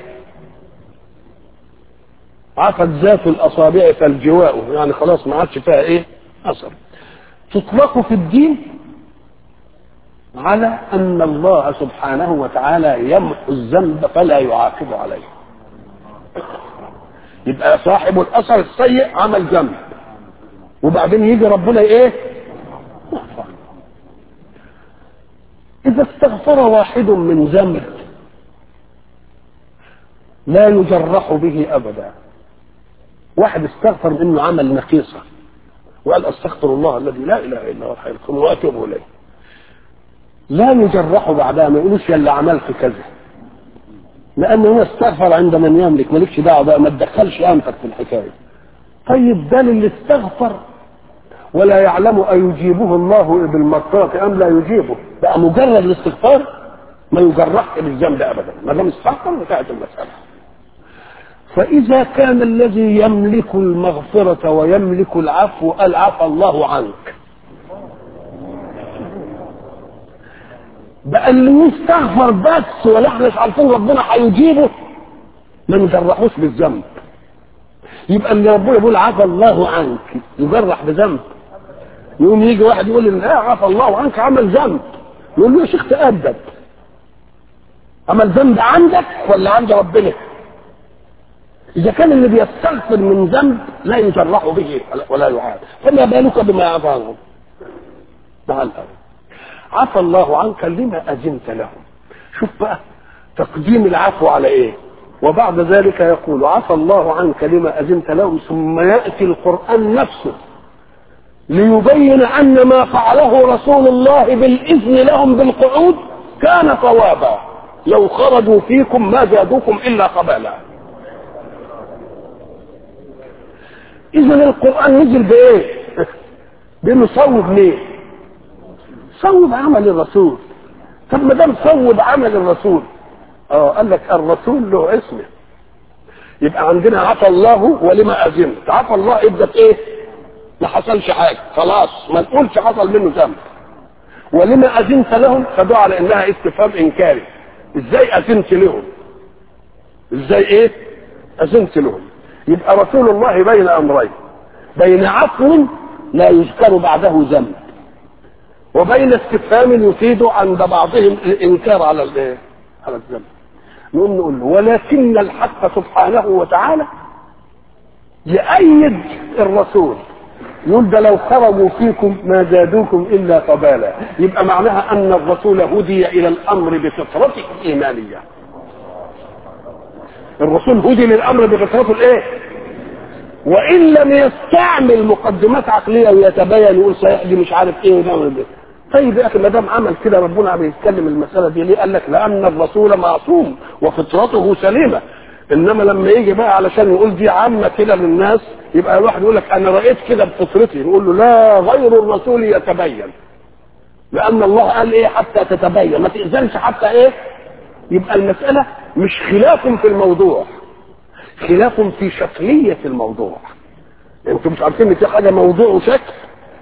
عفت ذات الاصابع فالجواء يعني خلاص ما عادش فيها ايه اثر تطلق في الدين على ان الله سبحانه وتعالى يمحو الذنب فلا يعاقب عليه يبقى صاحب الاثر السيء عمل ذنب وبعدين يجي ربنا ايه إذا استغفر واحد من ذنب لا يجرح به أبدا واحد استغفر منه عمل نقيصة وقال استغفر الله الذي لا إله إلا هو الحي القيوم وأتوب إليه لا يجرح بعدها ما يقولوش يا اللي عملت كذا لأنه هو استغفر عند من يملك مالكش دعوة بقى ما تدخلش أنفك في الحكاية طيب ده اللي استغفر ولا يعلم أيجيبه الله بالمغفرة أم لا يجيبه بقى مجرد الاستغفار ما يجرحش بالذنب أبدا ما دام استغفر انتهت المسألة فإذا كان الذي يملك المغفرة ويملك العفو قال عفى الله عنك بقى اللي يستغفر بس ولا احنا مش عارفين ربنا هيجيبه ما نجرحوش بالذنب يبقى اللي ربنا يقول عفى الله عنك يجرح بذنب يقوم يجي واحد يقول لي لا عفى الله عنك عمل ذنب يقول له يا شيخ تأدب عمل ذنب عندك ولا عند ربنا إذا كان اللي بيستغفر من ذنب لا يجرح به ولا يعاد فما بالك بما يعفى عنه مع الأول عفى الله عنك لما أذنت لهم شوف بقى تقديم العفو على إيه وبعد ذلك يقول عفى الله عنك لما أذنت لهم ثم يأتي القرآن نفسه ليبين أن ما فعله رسول الله بالإذن لهم بالقعود كان صوابا لو خرجوا فيكم ما زادوكم إلا قبالا إذا القرآن نزل بإيه؟ بإنه صوب ليه؟ صوب عمل الرسول طب ما دام صوب عمل الرسول اه قال لك الرسول له اسمه يبقى عندنا عفى الله ولما اذنت عفى الله ادت ايه ما حصلش حاجه خلاص ما نقولش حصل منه ذنب ولما اذنت لهم خدوها على انها استفهام انكاري ازاي اذنت لهم ازاي ايه اذنت لهم يبقى رسول الله بين امرين بين عفو لا يذكر بعده ذنب وبين استفهام يفيد عند بعضهم الانكار على الايه على الذنب نقوم نقول له ولكن الحق سبحانه وتعالى يأيد الرسول يقول ده لو خرجوا فيكم ما زادوكم الا قبالا يبقى معناها ان الرسول هدي الى الامر بفطرته الايمانيه الرسول هدي للامر بفطرته الايه وان لم يستعمل مقدمات عقليه ويتبين ويقول صحيح دي مش عارف ايه وده وده طيب يا اخي ما دام عمل كده ربنا عم يتكلم المساله دي ليه؟ قال لك لان الرسول معصوم وفطرته سليمه انما لما يجي بقى علشان يقول دي عامه كده للناس يبقى الواحد يقول لك انا رايت كده بفطرتي نقول له لا غير الرسول يتبين لان الله قال ايه حتى تتبين ما تاذنش حتى ايه يبقى المساله مش خلاف في الموضوع خلاف في شكليه الموضوع انتم مش عارفين ان في حاجه موضوع وشكل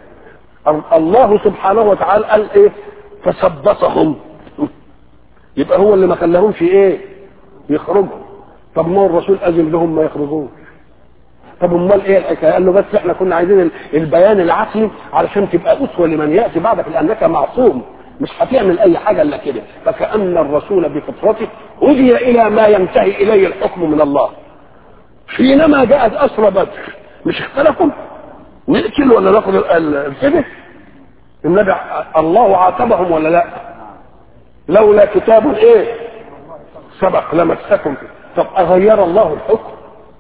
الله سبحانه وتعالى قال ايه فثبتهم يبقى هو اللي ما خلاهمش ايه يخرجوا طب ما هو الرسول اذن لهم ما يخرجوش طب امال ايه الحكايه؟ قال له بس احنا كنا عايزين البيان العقلي علشان تبقى اسوه لمن ياتي بعدك لانك معصوم مش هتعمل اي حاجه الا كده فكان الرسول بفطرته هدي الى ما ينتهي اليه الحكم من الله حينما جاءت اسرى بدر مش اختلفوا نقتل ولا ناخد الفدية النبي الله عاتبهم ولا لا لولا كتاب ايه سبق لمسكم طب اغير الله الحكم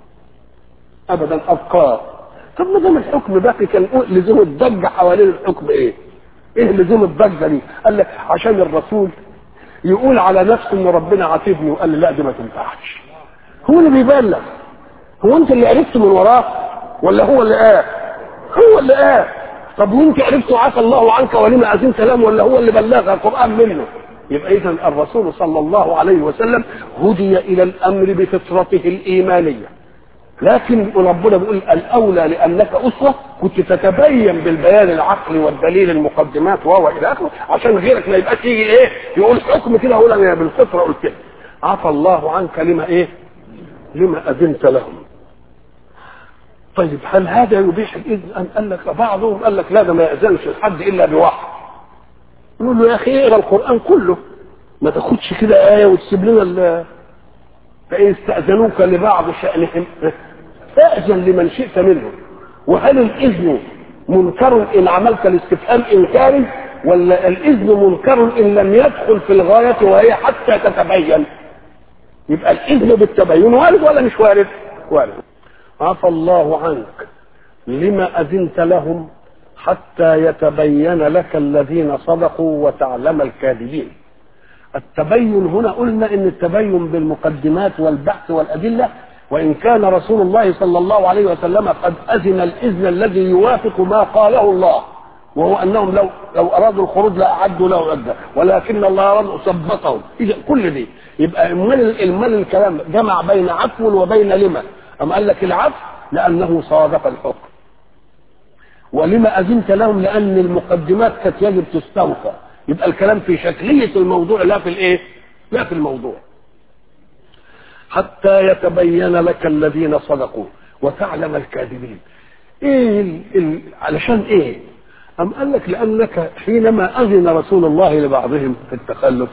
ابدا ابقاه طب ما دام الحكم باقي كان لزوم الضجه حوالين الحكم ايه ايه لزوم الضجه دي قال لك عشان الرسول يقول على نفسه ان ربنا عاتبني وقال لي لا دي ما تنفعش هو اللي بيبلغ هو انت اللي عرفت من وراه ولا هو اللي قال هو اللي قال طب وانت عرفت عفى الله عنك ولما اذنت لهم ولا هو اللي بلغ القران منه يبقى اذا الرسول صلى الله عليه وسلم هدي الى الامر بفطرته الايمانيه لكن ربنا بيقول الاولى لانك اسوه كنت تتبين بالبيان العقلي والدليل المقدمات وهو الى اخره عشان غيرك ما يبقاش يجي ايه يقول حكم كده اقول انا بالفطره قلت كده عفى الله عنك لما ايه لما اذنت لهم طيب هل هذا يبيح الاذن ام قال لك بعضهم قال لك لا ده ما ياذنش الحد الا بوحي نقول له يا اخي اقرا القران كله ما تاخدش كده ايه وتسيب لنا فان استاذنوك لبعض شانهم فاذن لمن شئت منهم وهل الاذن منكر ان عملت الاستفهام انكاري ولا الاذن منكر ان لم يدخل في الغايه وهي حتى تتبين يبقى الاذن بالتبين وارد ولا مش وارد وارد عفى الله عنك لما أذنت لهم حتى يتبين لك الذين صدقوا وتعلم الكاذبين التبين هنا قلنا ان التبين بالمقدمات والبحث والأدلة وإن كان رسول الله صلى الله عليه وسلم قد أذن الإذن الذي يوافق ما قاله الله وهو أنهم لو لو أرادوا الخروج لأعدوا له عدة ولكن الله أراد ثبتهم إذا كل دي يبقى المال المال الكلام جمع بين عفو وبين لما أم قال لك العفو لأنه صادق الحكم ولما أذنت لهم لأن المقدمات كانت يجب تستوفى يبقى الكلام في شكلية الموضوع لا في الإيه؟ لا في الموضوع حتى يتبين لك الذين صدقوا وتعلم الكاذبين ايه ال... ال... علشان ايه ام قال لك لانك حينما اذن رسول الله لبعضهم في التخلف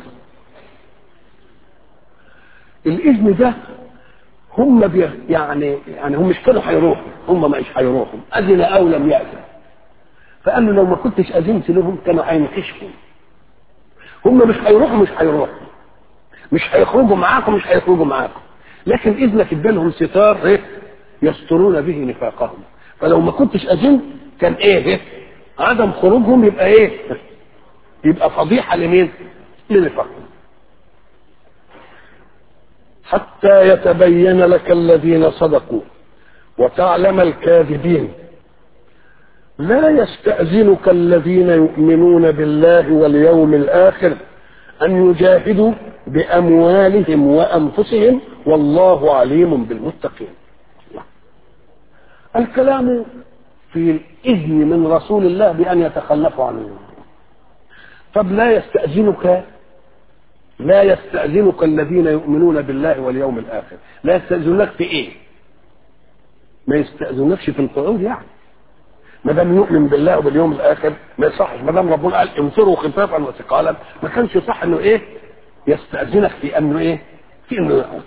الاذن ده هم بي يعني يعني هم مش كانوا هيروحوا هم مش هيروحوا اذن او لم ياذن فقال له لو ما كنتش اذنت لهم كانوا هينكشفوا هم مش هيروحوا مش هيروحوا مش هيخرجوا معاكم مش هيخرجوا معاكم لكن اذنك ادالهم ستار ايه يسترون به نفاقهم فلو ما كنتش اذنت كان ايه, إيه؟ عدم خروجهم يبقى ايه يبقى فضيحه لمين لنفاقهم حتى يتبين لك الذين صدقوا وتعلم الكاذبين لا يستأذنك الذين يؤمنون بالله واليوم الآخر أن يجاهدوا بأموالهم وأنفسهم والله عليم بالمتقين الكلام في الإذن من رسول الله بأن يتخلفوا عنه طب لا يستأذنك لا يستأذنك الذين يؤمنون بالله واليوم الآخر لا يستأذنك في إيه ما يستأذنكش في القعود يعني ما دام يؤمن بالله وباليوم الآخر ما يصحش ما دام ربنا قال انفروا خفافا وثقالا ما كانش صح انه ايه يستأذنك في انه ايه في انه يقعد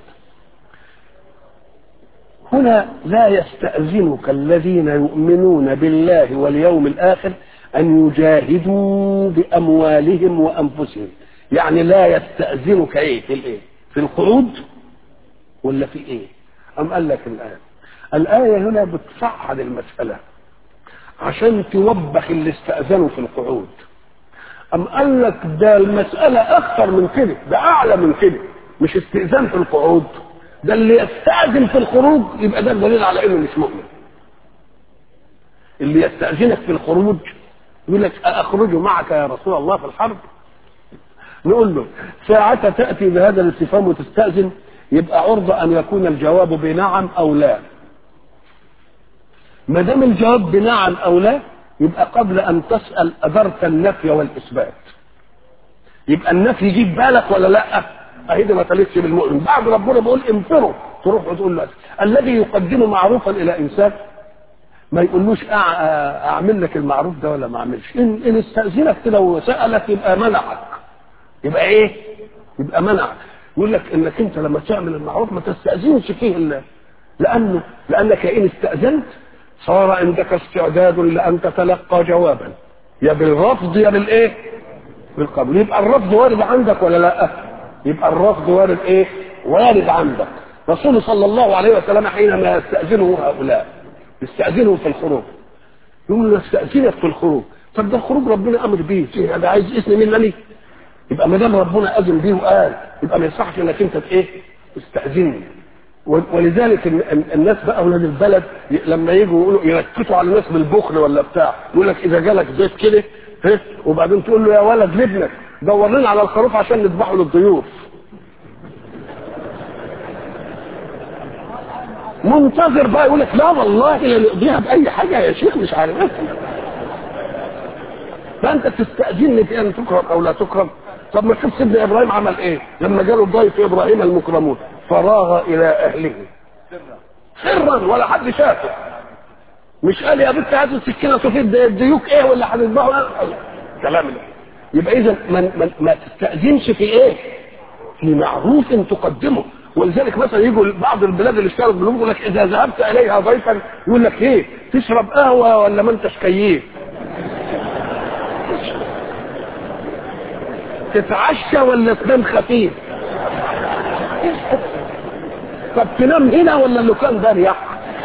هنا لا يستأذنك الذين يؤمنون بالله واليوم الآخر أن يجاهدوا بأموالهم وأنفسهم يعني لا يستأذنك إيه في الإيه في القعود ولا في إيه أم قال لك الآية الآية هنا بتصعد المسألة عشان توبخ اللي استأذنوا في القعود أم قال لك ده المسألة أكثر من كده ده أعلى من كده مش استئذان في القعود ده اللي يستأذن في الخروج يبقى ده دليل على انه مش مؤمن اللي يستأذنك في الخروج يقول لك أخرج معك يا رسول الله في الحرب نقول له ساعة تأتي بهذا الاستفهام وتستأذن يبقى عرضة أن يكون الجواب بنعم أو لا ما دام الجواب بنعم أو لا يبقى قبل أن تسأل أدرت النفي والإثبات يبقى النفي يجيب بالك ولا لا اهي ده ما تليقش بالمؤمن بعد ربنا بيقول انفروا تروح وتقول له الذي يقدم معروفا الى انسان ما يقولوش اعمل لك المعروف ده ولا ما اعملش ان, إن استاذنك كده وسالك يبقى منعك يبقى ايه يبقى منعك يقول لك انك انت لما تعمل المعروف ما تستاذنش فيه الله لانه لانك ان استاذنت صار عندك استعداد لان تتلقى جوابا يا بالرفض يا بالايه بالقبول يبقى الرفض وارد عندك ولا لا يبقى الرفض وارد ايه وارد عندك رسول صلى الله عليه وسلم حينما يستأذنه هؤلاء يستأذنه في الخروج يقول له استأذنك في الخروج طب ده الخروج ربنا امر بيه هذا عايز اسم مني يبقى ما دام ربنا اذن بيه وقال يبقى ما يصحش انك انت ايه تستأذني ولذلك الناس بقى اولاد البلد لما يجوا يقولوا يركزوا على الناس بالبخل ولا بتاع يقول لك اذا جالك بيت كده وبعدين تقول له يا ولد لابنك دور لنا على الخروف عشان نذبحه للضيوف منتظر بقى يقول لك لا والله لا نقضيها باي حاجه يا شيخ مش عارف فانت تستاذنني في ان تكرم او لا تكرم طب ما شوف سيدنا ابراهيم عمل ايه لما جاله ضيف ابراهيم المكرمون فراغ الى اهله سرا ولا حد شافه مش قال يا بنت هاتوا السكينه شوفي الديوك ايه ولا هتذبحوا كلام ده يبقى اذا ما, ما, ما تستاذنش في ايه في معروف تقدمه ولذلك مثلا يجوا بعض البلاد اللي اشتغلت باللغه يقول لك اذا ذهبت اليها ضيفا يقول لك ايه تشرب قهوه ولا ما انتش كيف تتعشى ولا تنام خفيف طب تنام هنا ولا اللوكان ده رياح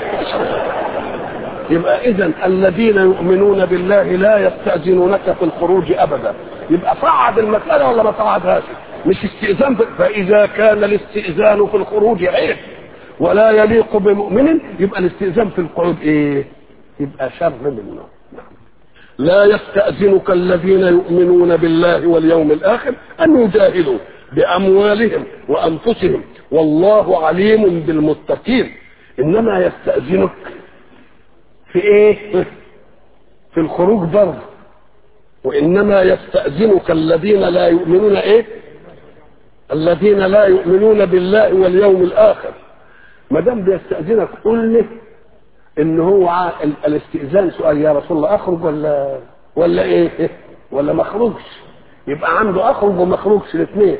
يبقى اذا الذين يؤمنون بالله لا يستأذنونك في الخروج ابدا يبقى صعد المسألة ولا ما صعدهاش مش استئذان فإذا كان الاستئذان في الخروج عيب ولا يليق بمؤمن يبقى الاستئذان في القعود ايه يبقى شر منه لا يستأذنك الذين يؤمنون بالله واليوم الآخر أن يجاهدوا بأموالهم وأنفسهم والله عليم بالمتقين إنما يستأذنك في ايه في الخروج برضه وانما يستاذنك الذين لا يؤمنون ايه الذين لا يؤمنون بالله واليوم الاخر ما دام بيستاذنك قل له ان هو الاستئذان سؤال يا رسول الله اخرج ولا ولا ايه ولا ما اخرجش يبقى عنده اخرج وما اخرجش الاثنين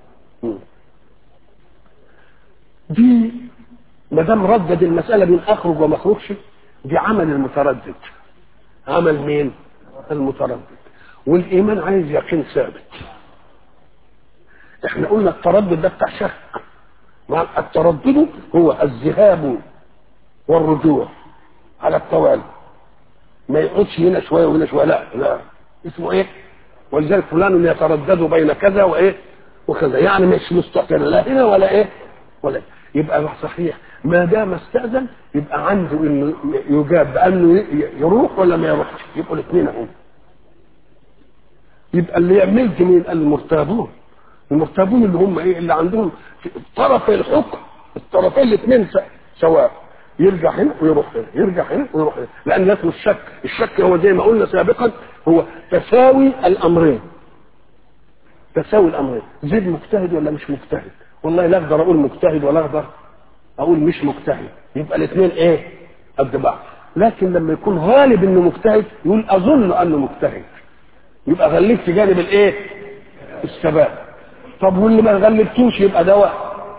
دي ما دام ردد المساله بين اخرج وما اخرجش دي عمل المتردد عمل مين المتردد والايمان عايز يقين ثابت احنا قلنا التردد ده بتاع شك التردد هو الذهاب والرجوع على التوالي ما يقعدش هنا شويه وهنا شويه لا لا اسمه ايه ولذلك فلان يتردد بين كذا وايه وكذا يعني مش مستقر لا هنا ولا ايه ولا إيه. يبقى صحيح ما دام استأذن يبقى عنده انه يجاب بانه يروح ولا ما يروحش يبقوا الاثنين اهو يبقى اللي يعمل مين المرتابون المرتابون اللي هم ايه اللي عندهم طرفي الحكم الطرفين الاثنين سواء يرجع هنا ويروح هنا يرجع هنا ويروح هنا لان اسمه الشك الشك هو زي ما قلنا سابقا هو تساوي الامرين تساوي الامرين زيد مجتهد ولا مش مجتهد والله لا اقدر اقول مجتهد ولا اقدر اقول مش مجتهد يبقى الاثنين ايه قد بعض لكن لما يكون غالب انه مجتهد يقول اظن انه مجتهد يبقى غلبت جانب الايه الثبات طب واللي ما غلبتوش يبقى ده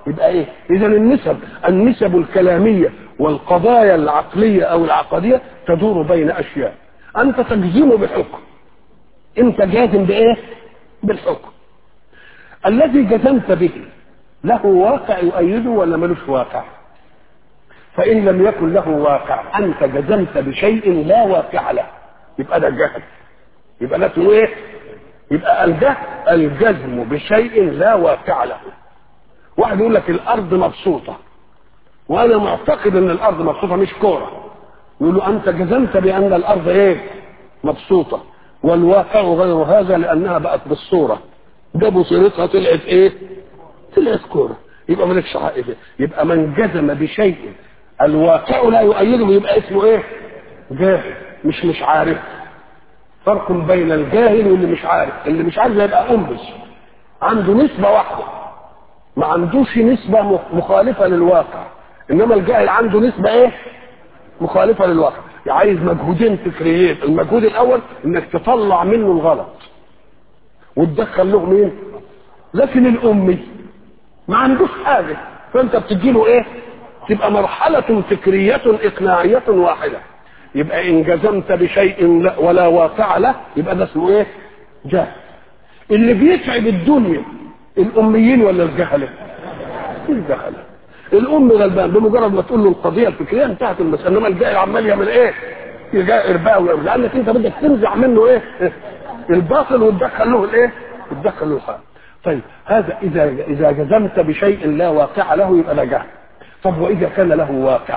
يبقى ايه اذا النسب النسب الكلاميه والقضايا العقليه او العقديه تدور بين اشياء انت تجزم بالحكم انت جازم بايه بالحكم الذي جزمت به له واقع يؤيده ولا ملوش واقع فان لم يكن له واقع انت جزمت بشيء لا واقع له يبقى ده جهل يبقى ده اسمه ايه يبقى الجهل الجزم بشيء لا واقع له واحد يقول لك الارض مبسوطه وانا معتقد ان الارض مبسوطه مش كوره يقول له انت جزمت بان الارض ايه مبسوطه والواقع غير هذا لانها بقت بالصوره جابوا صورتها طلعت ايه طلعت كوره يبقى مالكش حق فيه يبقى من جزم بشيء الواقع لا يؤيده يبقى اسمه ايه جاهل مش مش عارف فرق بين الجاهل واللي مش عارف اللي مش عارف يبقى أنبس عنده نسبة واحدة ما عندوش نسبة مخالفة للواقع إنما الجاهل عنده نسبة إيه مخالفة للواقع يعني عايز مجهودين فكريين المجهود الأول إنك تطلع منه الغلط وتدخل له مين لكن الأمي ما عندوش حاجة فأنت بتديله إيه تبقى مرحلة فكرية إقناعية واحدة يبقى ان جزمت بشيء لا ولا واقع له يبقى ده اسمه ايه جهل اللي بيتعب الدنيا الاميين ولا الجهله الجهله الام غلبان بمجرد ما تقول له القضيه الفكريه انتهت المساله انما الجاهل عمال يعمل ايه يجائر بقى لانك انت بدك تنزع منه ايه الباطل وتدخل له الايه وتدخل له الحق طيب هذا اذا اذا جزمت بشيء لا واقع له يبقى ده جهل طب واذا كان له واقع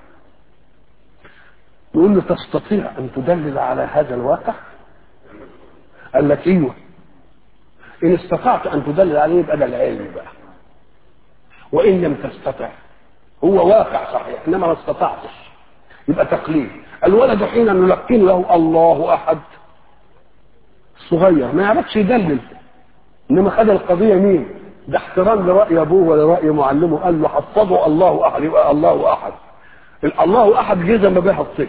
يقول له تستطيع ان تدلل على هذا الواقع قال لك ايوه ان استطعت ان تدلل عليه يبقى ده العلم بقى وان لم تستطع هو واقع صحيح انما ما استطعتش يبقى تقليد الولد حين نلقن له الله احد صغير ما يعرفش يدلل انما خد القضيه مين ده احترام لراي ابوه ولراي معلمه قال له حفظه الله احد يبقى الله احد الله احد جزم بها الطفل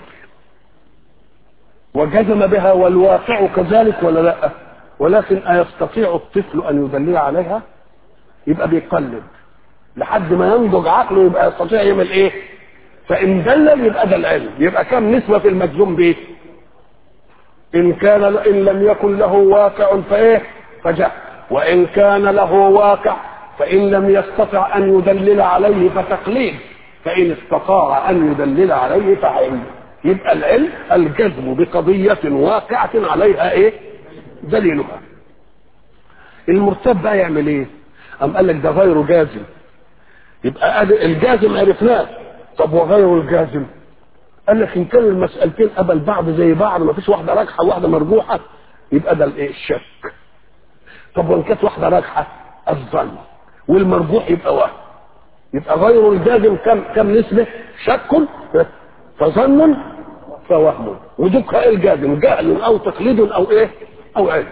وجزم بها والواقع كذلك ولا لا ولكن أيستطيع الطفل أن يدلل عليها يبقى بيقلد لحد ما ينضج عقله يبقى يستطيع يعمل ايه فإن دلل يبقى ده العلم يبقى كم نسبة في المجزوم به إن كان إن لم يكن له واقع فإيه فجاء وإن كان له واقع فإن لم يستطع أن يدلل عليه فتقليد فإن استطاع أن يدلل عليه فعلم يبقى العلم الجزم بقضية واقعة عليها إيه؟ دليلها. المرتب بقى يعمل إيه؟ أم قال لك ده غير جازم. يبقى الجازم عرفناه. طب وغير الجازم؟ قال لك إن كانوا المسألتين قبل بعض زي بعض ما فيش واحدة راجحة وواحدة مرجوحة يبقى ده الإيه؟ الشك. طب وإن كانت واحدة راجحة الظن والمرجوح يبقى وهم. يبقى غير الجازم كم كم نسبة؟ شك فظن فوهم ودك الجازم جهل او تقليد او ايه؟ او علم.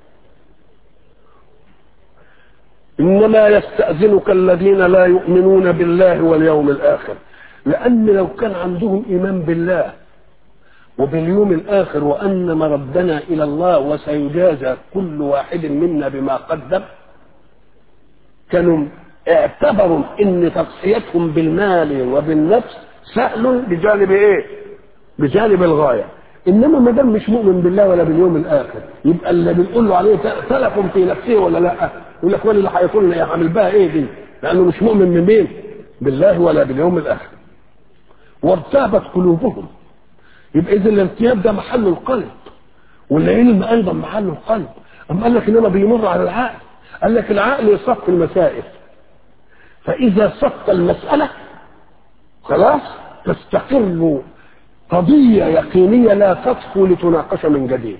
انما يستأذنك الذين لا يؤمنون بالله واليوم الاخر لان لو كان عندهم ايمان بالله وباليوم الاخر وان مردنا الى الله وسيجازى كل واحد منا بما قدم كانوا اعتبروا ان تضحيتهم بالمال وبالنفس سهل بجانب ايه؟ بجانب الغايه انما ما دام مش مؤمن بالله ولا باليوم الاخر يبقى اللي بنقول له عليه تلف في نفسه ولا لا؟ يقول لك ولا اللي هيقول لي هعمل بها ايه دي؟ لانه مش مؤمن من مين؟ بالله ولا باليوم الاخر. وارتابت قلوبهم. يبقى اذا الارتياب ده محل القلب. والعلم ايضا محل القلب. اما قال لك انما بيمر على العقل. قال لك العقل يصف المسائل. فاذا صف المساله خلاص تستقر قضية يقينية لا تطفو لتناقش من جديد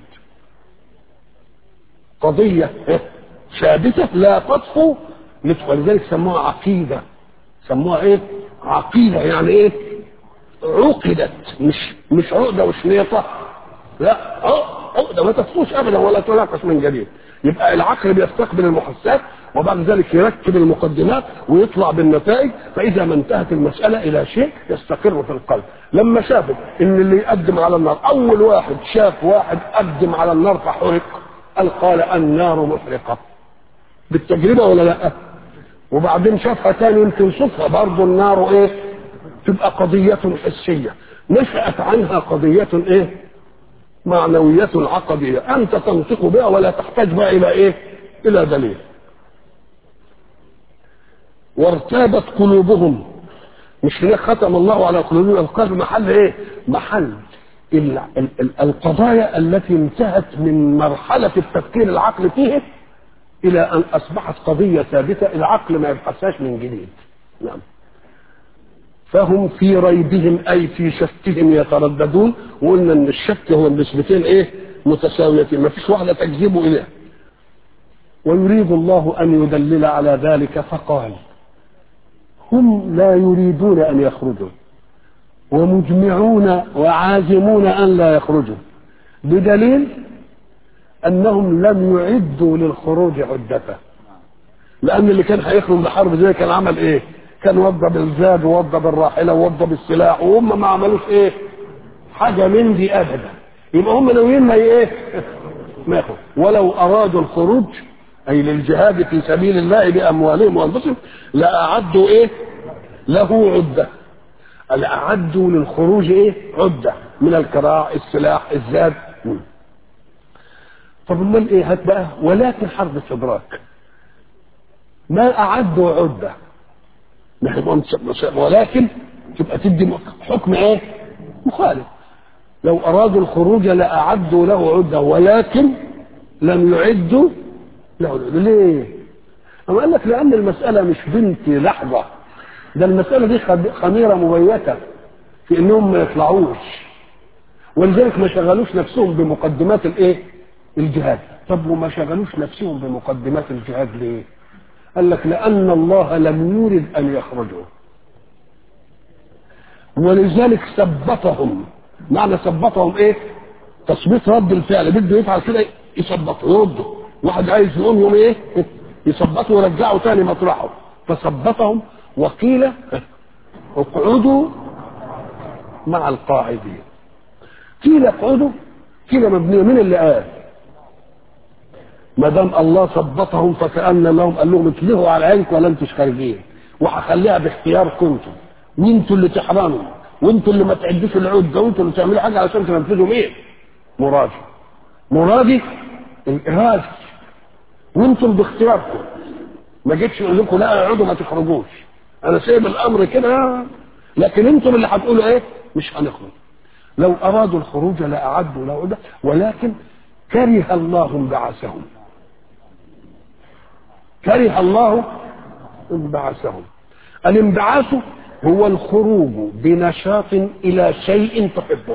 قضية ثابتة لا تطفو ولذلك سموها عقيدة سموها ايه عقيدة يعني ايه عقدت مش مش عقدة وشنيطة لا عقدة ما تطفوش ابدا ولا تناقش من جديد يبقى العقل بيستقبل المحسات وبعد ذلك يركب المقدمات ويطلع بالنتائج فاذا ما انتهت المساله الى شيء يستقر في القلب لما شافوا ان اللي يقدم على النار اول واحد شاف واحد قدم على النار فحرق قال قال النار محرقه بالتجربه ولا لا وبعدين شافها تاني يمكن شوفها برضه النار ايه تبقى قضية حسية نشأت عنها قضية ايه معنوية عقدية انت تنطق بها ولا تحتاج بها الى ايه الى دليل وارتابت قلوبهم مش هناك ختم الله على قلوبهم القلب محل ايه محل ال ال ال القضايا التي انتهت من مرحلة التفكير العقل فيه إلى أن أصبحت قضية ثابتة العقل ما يبحثهاش من جديد نعم فهم في ريبهم أي في شكهم يترددون وقلنا أن الشك هو النسبتين إيه متساويتين ما فيش واحدة تجذبه إليه ويريد الله أن يدلل على ذلك فقال هم لا يريدون أن يخرجوا ومجمعون وعازمون أن لا يخرجوا بدليل أنهم لم يعدوا للخروج عدة لأن اللي كان هيخرج بحرب زي كان عمل إيه؟ كان وضى بالزاد ووضى بالراحلة ووضى بالسلاح وهم ما عملوش إيه؟ حاجة من دي أبدا يبقى هم ناويين ما إيه؟ ما يخرج ولو أرادوا الخروج أي للجهاد في سبيل الله بأموالهم وأنفسهم لأعدوا إيه؟ له عدة أعدوا للخروج إيه؟ عدة من الكراع السلاح الزاد طب امال ايه هات بقى ولكن حرب استدراك ما اعدوا عده ولكن تبقى تدي حكم ايه مخالف لو ارادوا الخروج لاعدوا له عده ولكن لم يعدوا له عدة. ليه أما قال لك لان المساله مش بنت لحظه ده المساله دي خميره مبيته في انهم ما يطلعوش ولذلك ما شغلوش نفسهم بمقدمات الايه الجهاد طب وما شغلوش نفسهم بمقدمات الجهاد ليه قال لك لأن الله لم يرد أن يخرجوا ولذلك ثبتهم معنى ثبتهم ايه تثبيت رد الفعل بده يفعل كده يثبته يرده واحد عايز يقوم يوم ايه يثبته ويرجعه تاني مطرحه فثبتهم وقيل اقعدوا مع القاعدين قيل اقعدوا كده مبنيه من اللي قال ما دام الله ثبتهم فكأن لهم قال لهم اتلهوا على عينكم ولا انتوا خارجين وهخليها باختياركم انتم وانتوا اللي تحرموا وانتوا اللي ما تعدوش العده وانتوا اللي تعملوا حاجه علشان تنفذوا مين؟ مرادي مرادي الارادي وانتم باختياركم ما جيتش اقول لكم لا اقعدوا ما تخرجوش انا سايب الامر كده لكن انتم اللي هتقولوا ايه؟ مش هنخرج لو ارادوا الخروج لاعدوا له عده ولكن كره الله انبعاثهم كره الله انبعاثهم الانبعاث هو الخروج بنشاط الى شيء تحبه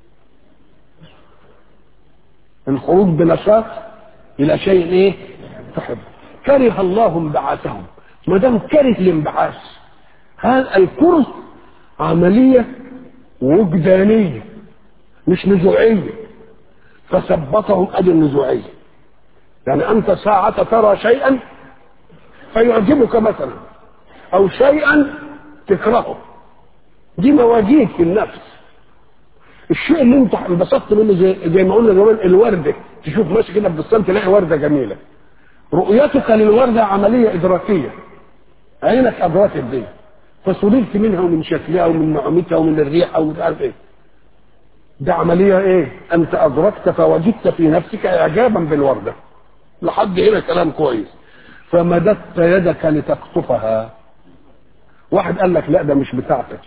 الخروج بنشاط الى شيء ايه تحبه كره الله انبعاثهم ما دام كره الانبعاث هذا الكره عمليه وجدانيه مش نزوعيه فثبتهم ادي النزوعيه يعني انت ساعة ترى شيئا فيعجبك مثلا او شيئا تكرهه دي مواجيه في النفس الشيء اللي انت انبسطت منه زي, زي ما قلنا زمان الورده تشوف ماشي كده ببستان تلاقي ورده جميله رؤيتك للورده عمليه ادراكيه عينك ادركت دي فسررت منها ومن شكلها ومن نعومتها ومن الريحه ومش عارف ايه ده عملية ايه انت ادركت فوجدت في نفسك اعجابا بالوردة لحد هنا كلام كويس فمددت يدك لتقطفها واحد قال لك لا ده مش بتاعتك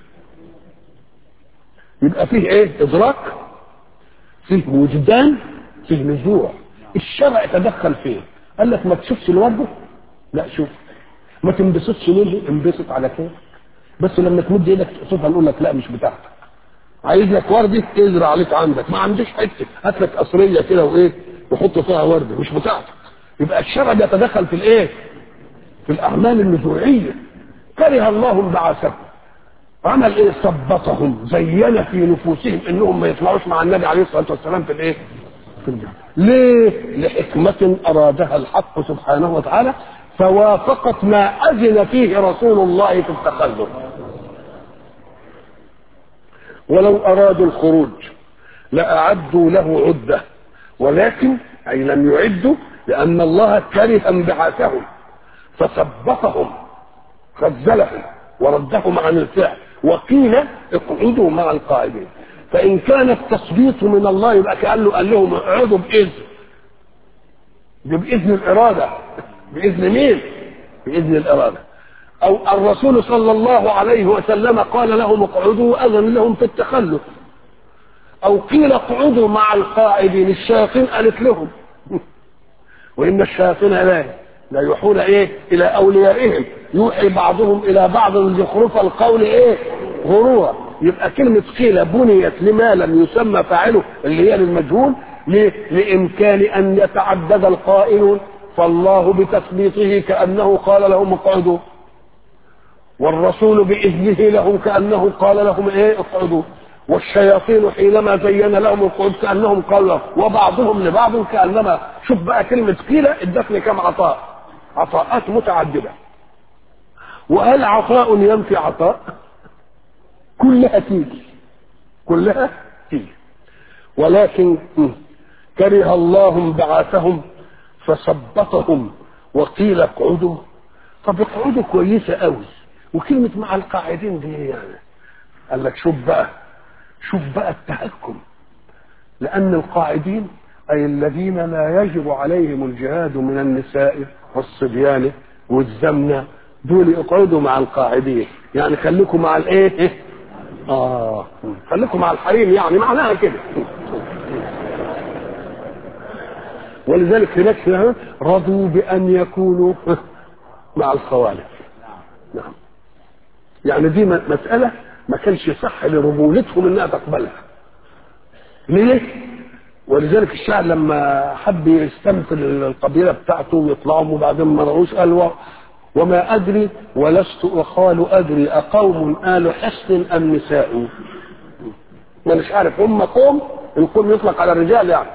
يبقى فيه ايه ادراك فيه وجدان فيه نزوع الشرع تدخل فيه قال لك ما تشوفش الورده لا شوف ما تنبسطش منه انبسط على كيف بس لما تمد ايدك تقصفها نقول لك لا مش بتاعتك عايز لك ورده ازرع عليك عندك ما عنديش حته هات لك قصريه كده وايه وحط فيها ورده مش بتاعتك يبقى الشرع بيتدخل في الايه في الاعمال النزوعيه كره الله انبعاثهم عمل ايه ثبطهم زين في نفوسهم انهم ما يطلعوش مع النبي عليه الصلاه والسلام في الايه في الجنه ليه لحكمه ارادها الحق سبحانه وتعالى فوافقت ما اذن فيه رسول الله في التخلف ولو أرادوا الخروج لأعدوا له عدة ولكن أي لم يعدوا لأن الله كره انبعاثهم فثبتهم خذلهم وردهم عن الفعل وقيل اقعدوا مع القائدين فان كان التثبيت من الله يبقى كانه قال لهم اقعدوا باذن دي باذن الاراده باذن مين باذن الاراده او الرسول صلى الله عليه وسلم قال لهم اقعدوا واذن لهم في التخلف او قيل اقعدوا مع القاعدين الشياطين قالت لهم وان الشياطين لا لا يوحون ايه الى اوليائهم يوحي بعضهم الى بعض زخرف القول ايه غرورا يبقى كلمة قيل بنيت لما لم يسمى فاعله اللي هي للمجهول ليه؟ لإمكان أن يتعدد القائلون فالله بتثبيته كأنه قال لهم اقعدوا والرسول بإذنه لهم كأنه قال لهم ايه اقعدوا والشياطين حينما زين لهم القعود كأنهم قالوا وبعضهم لبعض كأنما شوف بقى كلمة قيل ادتني كم عطاء عطاءات متعددة وهل عطاء ينفي عطاء كلها تيجي كلها تيجي ولكن كره الله بعاثهم فثبطهم وقيل اقعدوا طب اقعدوا كويسه قوي وكلمه مع القاعدين دي يعني قال لك شوف بقى شوف بقى التحكم لان القاعدين اي الذين لا يجب عليهم الجهاد من النساء والصبيان والزمنه دول يقعدوا مع القاعدين يعني خليكم مع الايه اه خليكم مع الحريم يعني معناها كده ولذلك هناك رضوا بان يكونوا مع الخوالف نعم يعني دي مسألة ما كانش صح لرجولتهم انها تقبلها ليه؟ ولذلك الشاعر لما حب يستمثل القبيلة بتاعته ويطلعوا وبعدين ما رأوش قال وما أدري ولست أخال أدري أقوم آل حسن أم نساء ما مش عارف هم قوم القوم يطلق على الرجال يعني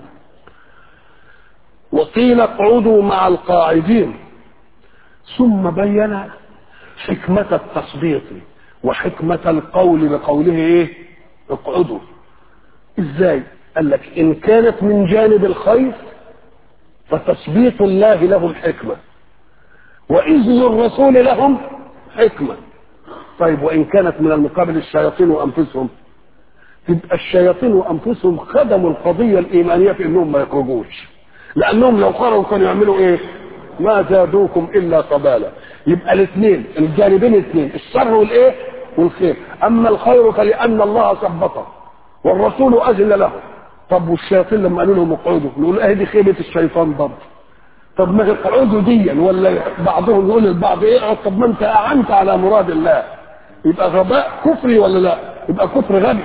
وقيل اقعدوا مع القاعدين ثم بين حكمة التثبيط وحكمة القول بقوله ايه اقعدوا ازاي قال لك ان كانت من جانب الخير فتثبيت الله لهم حكمة واذن الرسول لهم حكمة طيب وان كانت من المقابل الشياطين وانفسهم تبقى الشياطين وانفسهم خدموا القضية الايمانية في انهم ما يخرجوش لانهم لو خرجوا كانوا يعملوا ايه ما زادوكم الا قبالا يبقى الاثنين الجانبين الاثنين الشر والايه والخير اما الخير فلان الله ثبته والرسول اذن له طب والشياطين لما قالوا لهم اقعدوا نقول اهي دي خيبه الشيطان برضه طب ما هي اقعدوا ديا ولا بعضهم يقول للبعض ايه اقعد طب ما انت اعنت على مراد الله يبقى غباء كفري ولا لا يبقى كفر غبي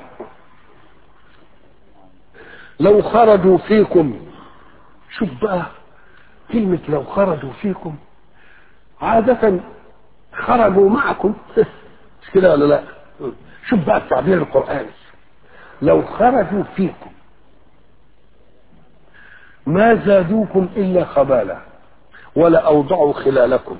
لو خرجوا فيكم شوف بقى كلمة لو خرجوا فيكم عادة خرجوا معكم مش كده ولا لا شوف بقى التعبير القرآني لو خرجوا فيكم ما زادوكم إلا خبالا ولا أوضعوا خلالكم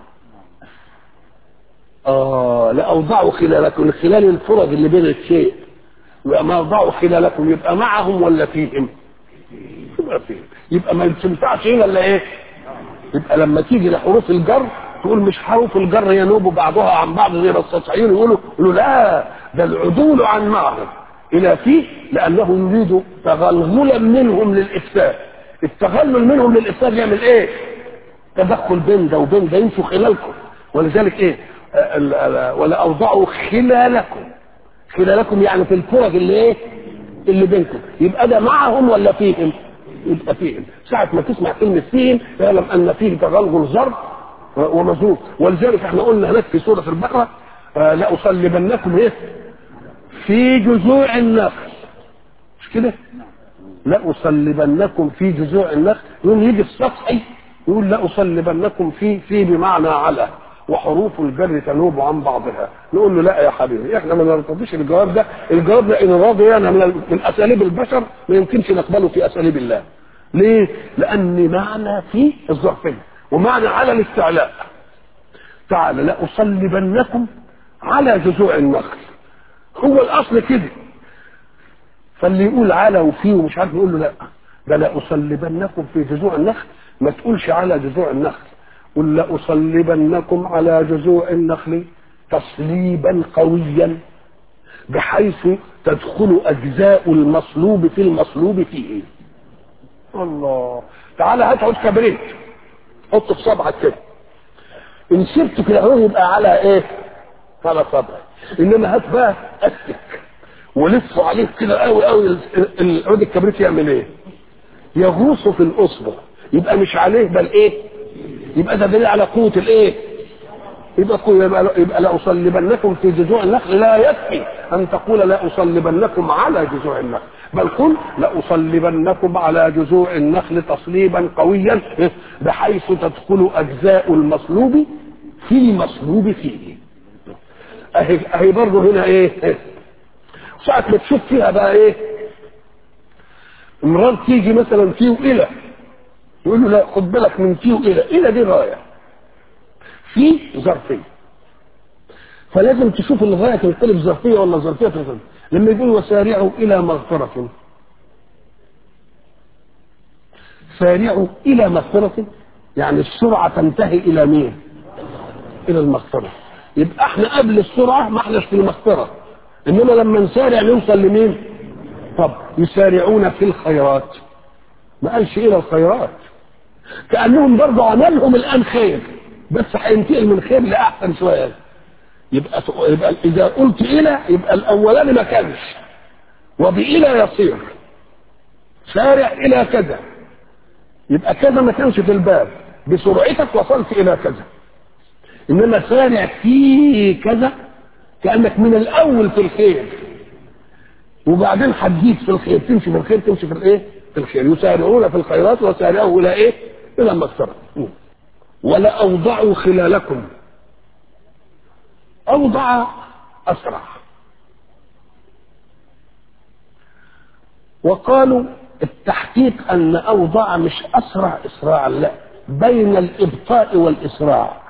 آه لأوضعوا خلالكم الخلال الفرج اللي بين الشيء يبقى ما أوضعوا خلالكم يبقى معهم ولا فيهم يبقى فيهم يبقى ما تنفعش هنا الا ايه يبقى لما تيجي لحروف الجر تقول مش حروف الجر ينوب بعضها عن بعض زي ما السطحيين يقولوا يقولوا لا ده العدول عن معهم الى فيه لانه يريد تغلغلا منهم للافساد التغلل منهم للافساد يعمل ايه تدخل بين ده وبين ده يمشوا خلالكم ولذلك ايه ولا اوضعوا خلالكم خلالكم يعني في الفرج اللي ايه اللي بينكم يبقى ده معهم ولا فيهم يبقى فيهم ساعة ما تسمع كلمة فيهم اعلم أن فيه تغلغل ظرف ومزوج ولذلك احنا قلنا هناك في سورة البقرة آه لأصلبنكم ايه في جذوع النخل مش كده لأصلبنكم في جذوع النخل يقول يجي السطحي يقول لأصلبنكم في في بمعنى على وحروف الجر تنوب عن بعضها نقول له لا يا حبيبي احنا ما نرتضيش الجواب ده الجواب ده ان راضي انا من, من اساليب البشر ما يمكنش نقبله في اساليب الله ليه لان معنى في الظرفيه ومعنى على الاستعلاء تعالى لاصلبنكم على جذوع النخل هو الاصل كده فاللي يقول على وفيه ومش عارف يقول له لا ده لاصلبنكم في جذوع النخل ما تقولش على جذوع النخل قل لأصلبنكم على جذوع النخل تصليبا قويا بحيث تدخل أجزاء المصلوب في المصلوب فيه الله تعالى هات عود كبريت حطه في صبعك كده ان سبت كده هو يبقى على ايه على صبعك انما هات بقى اسك ولفه عليه كده قوي قوي العود الكبريت يعمل ايه يغوص في الاصبع يبقى مش عليه بل ايه يبقى ده دليل على قوه الايه يبقى قوة يبقى, يبقى لأصلبنكم في جذوع النخل لا يكفي أن تقول لأصلبنكم على جذوع النخل بل قل لأصلبنكم على جذوع النخل تصليبا قويا بحيث تدخل أجزاء المصلوب في المصلوب فيه أهي, أهي برضه هنا إيه ساعة ما تشوف فيها بقى إيه امرار تيجي مثلا فيه إلى يقول له لا خد بالك من فيه إلى إلى دي غاية في ظرفية فلازم تشوف الغاية تنقلب ظرفية ولا ظرفية تنقلب لما يقول وسارعوا إلى مغفرة سارعوا إلى مغفرة يعني السرعة تنتهي إلى مين؟ إلى المغفرة يبقى احنا قبل السرعة ما احناش في المغفرة إنما لما نسارع نوصل لمين؟ طب يسارعون في الخيرات ما قالش إلى الخيرات كأنهم برضه عملهم الآن خير بس هينتقل من خير لاحسن شويه يبقى يبقى اذا قلت الى يبقى الاولاني ما كانش وبإلى يصير سارع الى كذا يبقى كذا ما كانش في الباب بسرعتك وصلت الى كذا انما سارع في كذا كانك من الاول في الخير وبعدين هتزيد في الخير تمشي في الخير تمشي في الايه في الخير يسارعون في الخيرات وسارعوا الى ايه الى المغفره ولأوضعوا خلالكم أوضع أسرع وقالوا التحقيق أن أوضع مش أسرع إسراعا لا بين الإبطاء والإسراع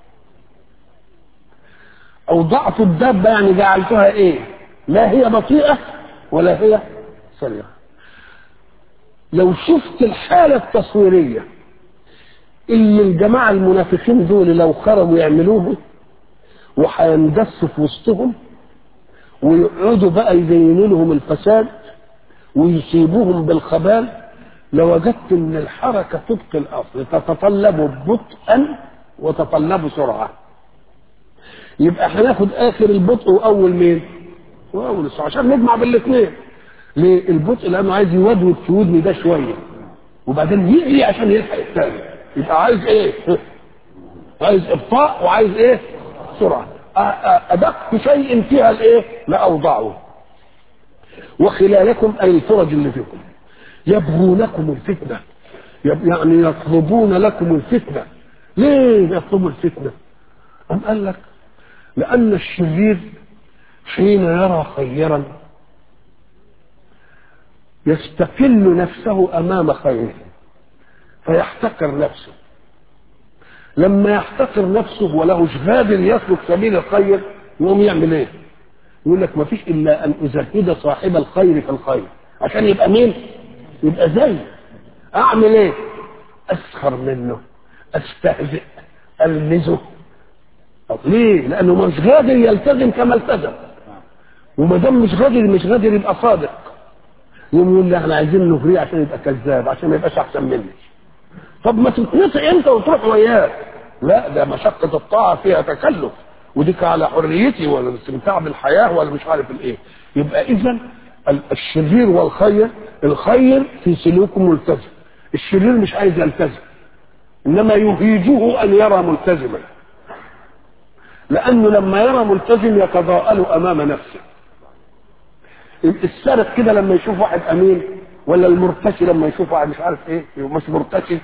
أوضعت الدابة يعني جعلتها إيه لا هي بطيئة ولا هي سريعة لو شفت الحالة التصويرية اللي الجماعة المنافقين دول لو خرجوا يعملوه وهيندسوا في وسطهم ويقعدوا بقى يزينوا لهم الفساد ويصيبوهم بالخبال لوجدت ان الحركة طبق الاصل تتطلب بطئا وتتطلب سرعة يبقى هناخد اخر البطء واول مين واول السرعة عشان نجمع بالاثنين ليه البطء لانه عايز يودود في ودني ده شوية وبعدين يجري عشان يلحق الثاني يبقى عايز ايه عايز ابطاء وعايز ايه سرعه ادق شيء فيها الايه لاوضعه وخلالكم اي الفرج اللي فيكم يبغونكم الفتنه يعني يطلبون لكم الفتنه ليه يطلبوا الفتنه أم قال لك لأن الشرير حين يرى خيرا يستقل نفسه أمام خيره فيحتقر نفسه لما يحتقر نفسه ولهش غادر يسلك سبيل الخير يقوم يعمل ايه؟ يقول لك ما فيش الا ان ازهد صاحب الخير في الخير عشان يبقى مين؟ يبقى زي اعمل ايه؟ اسخر منه استهزئ المزه طب ليه؟ لانه مش قادر يلتزم كما التزم وما دام مش قادر مش قادر يبقى صادق يقوم يقول لي احنا عايزين نغريه عشان يبقى كذاب عشان ما يبقاش احسن مني طب ما تتنطق انت وتروح وياه لا ده مشقة الطاعة فيها تكلف وديك على حريتي ولا الاستمتاع بالحياة ولا مش عارف الايه يبقى اذا الشرير والخير الخير في سلوكه ملتزم الشرير مش عايز يلتزم انما يهيجه ان يرى ملتزما لانه لما يرى ملتزم يتضاءل امام نفسه السارق كده لما يشوف واحد امين ولا المرتشي لما يشوف واحد مش عارف ايه مش مرتشي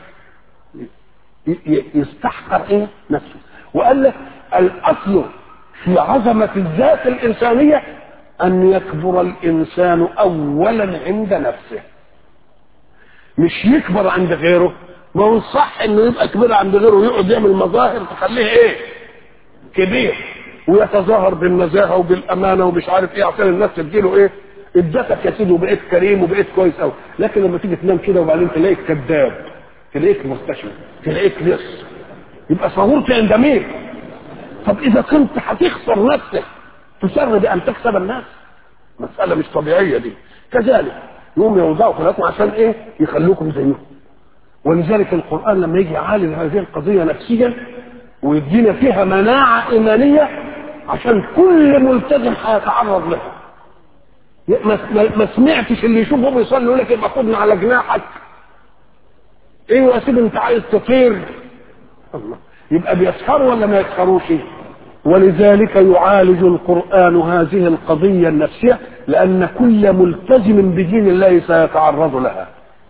يستحقر ايه نفسه وقال لك الاصل في عظمه الذات الانسانيه ان يكبر الانسان اولا عند نفسه مش يكبر عند غيره ما هو الصح انه يبقى كبير عند غيره ويقعد يعمل مظاهر تخليه ايه كبير ويتظاهر بالنزاهه وبالامانه ومش عارف ايه عشان الناس تديله ايه ادتك يا سيدي وبقيت كريم وبقيت كويس قوي لكن لما تيجي تنام كده وبعدين تلاقيك كذاب تلاقيك مرتشي تلاقيك لص يبقى صغرت عند مين طب اذا كنت هتخسر نفسك تسر بان تكسب الناس مساله مش طبيعيه دي كذلك يقوم يوضعوا خلقكم عشان ايه يخلوكم زيهم ولذلك القران لما يجي يعالج هذه القضيه نفسيا ويدينا فيها مناعه ايمانيه عشان كل ملتزم هيتعرض لها ما, ما سمعتش اللي يشوفه بيصلي يقول لك يبقى خدنا على جناحك ايه يا سيدي انت عايز تطير الله يبقى بيسخروا ولا ما يسخروش ولذلك يعالج القرآن هذه القضية النفسية لأن كل ملتزم بدين الله سيتعرض لها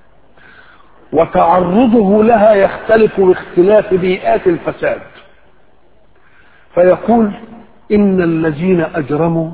وتعرضه لها يختلف باختلاف بيئات الفساد فيقول إن الذين أجرموا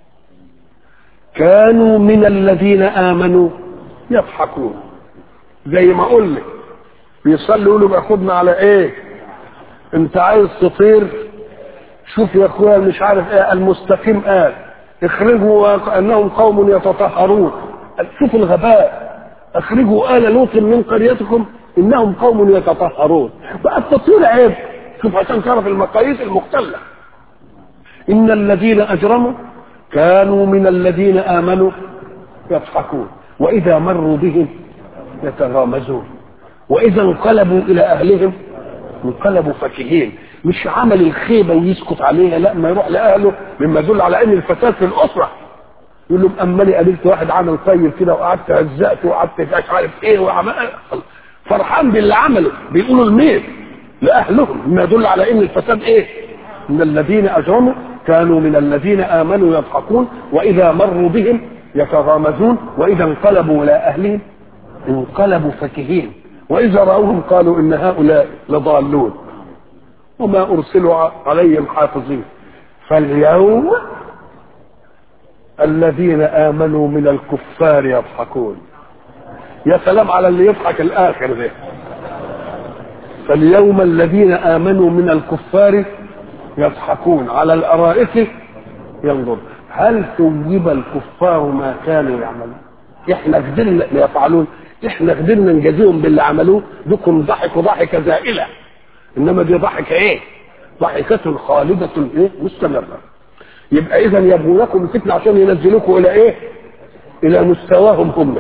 كانوا من الذين آمنوا يضحكون زي ما قلنا بيصلي يقولوا بياخدنا على ايه انت عايز تطير شوف يا اخويا مش عارف ايه المستقيم قال اخرجوا انهم قوم يتطهرون شوف الغباء اخرجوا ال لوط من قريتكم انهم قوم يتطهرون بقى التطهير عيب شوف عشان تعرف المقاييس المختلة ان الذين اجرموا كانوا من الذين امنوا يضحكون واذا مروا بهم يتغامزون واذا انقلبوا الى اهلهم انقلبوا فكهين مش عمل الخيبة ويسكت عليها لا ما يروح لأهله مما يدل على أن الفساد في الأسرة يقول لهم أما لي قابلت واحد عمل طيب كده وقعدت هزقته وقعدت مش عارف إيه وعمل فرحان باللي عمله بيقولوا لمين؟ لأهلهم مما يدل على أن الفساد إيه؟ إن الذين أجرموا كانوا من الذين آمنوا يضحكون وإذا مروا بهم يتغامزون وإذا انقلبوا إلى أهلهم انقلبوا فكهين وإذا رأوهم قالوا إن هؤلاء لضالون وما أرسلوا عليهم حافظين فاليوم الذين آمنوا من الكفار يضحكون يا سلام على اللي يضحك الآخر ده فاليوم الذين آمنوا من الكفار يضحكون على الأرائك ينظر هل ثوب الكفار ما كانوا يعملون احنا قدرنا يفعلون احنا قدرنا نجازيهم باللي عملوه بكم ضحكوا ضحكه زائله انما دي ضحكه ايه ضحكة خالدة ايه مستمرة يبقى اذا يبغونكم الفتنة عشان ينزلوكم الى ايه الى مستواهم هم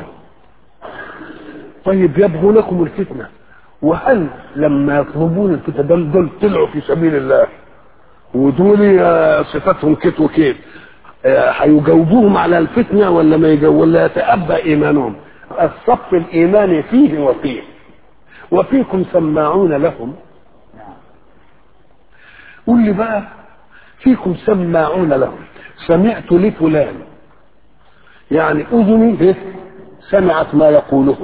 طيب يبغونكم الفتنة وهل لما يطلبون الفتنة دول, دول طلعوا في سبيل الله ودول صفاتهم كت وكيت هيجاوبوهم على الفتنة ولا ما يجاوب ولا يتأبى إيمانهم الصف الإيماني فيه وفيه وفيكم سماعون لهم قول لي بقى فيكم سماعون لهم سمعت لفلان يعني اذني سمعت ما يقوله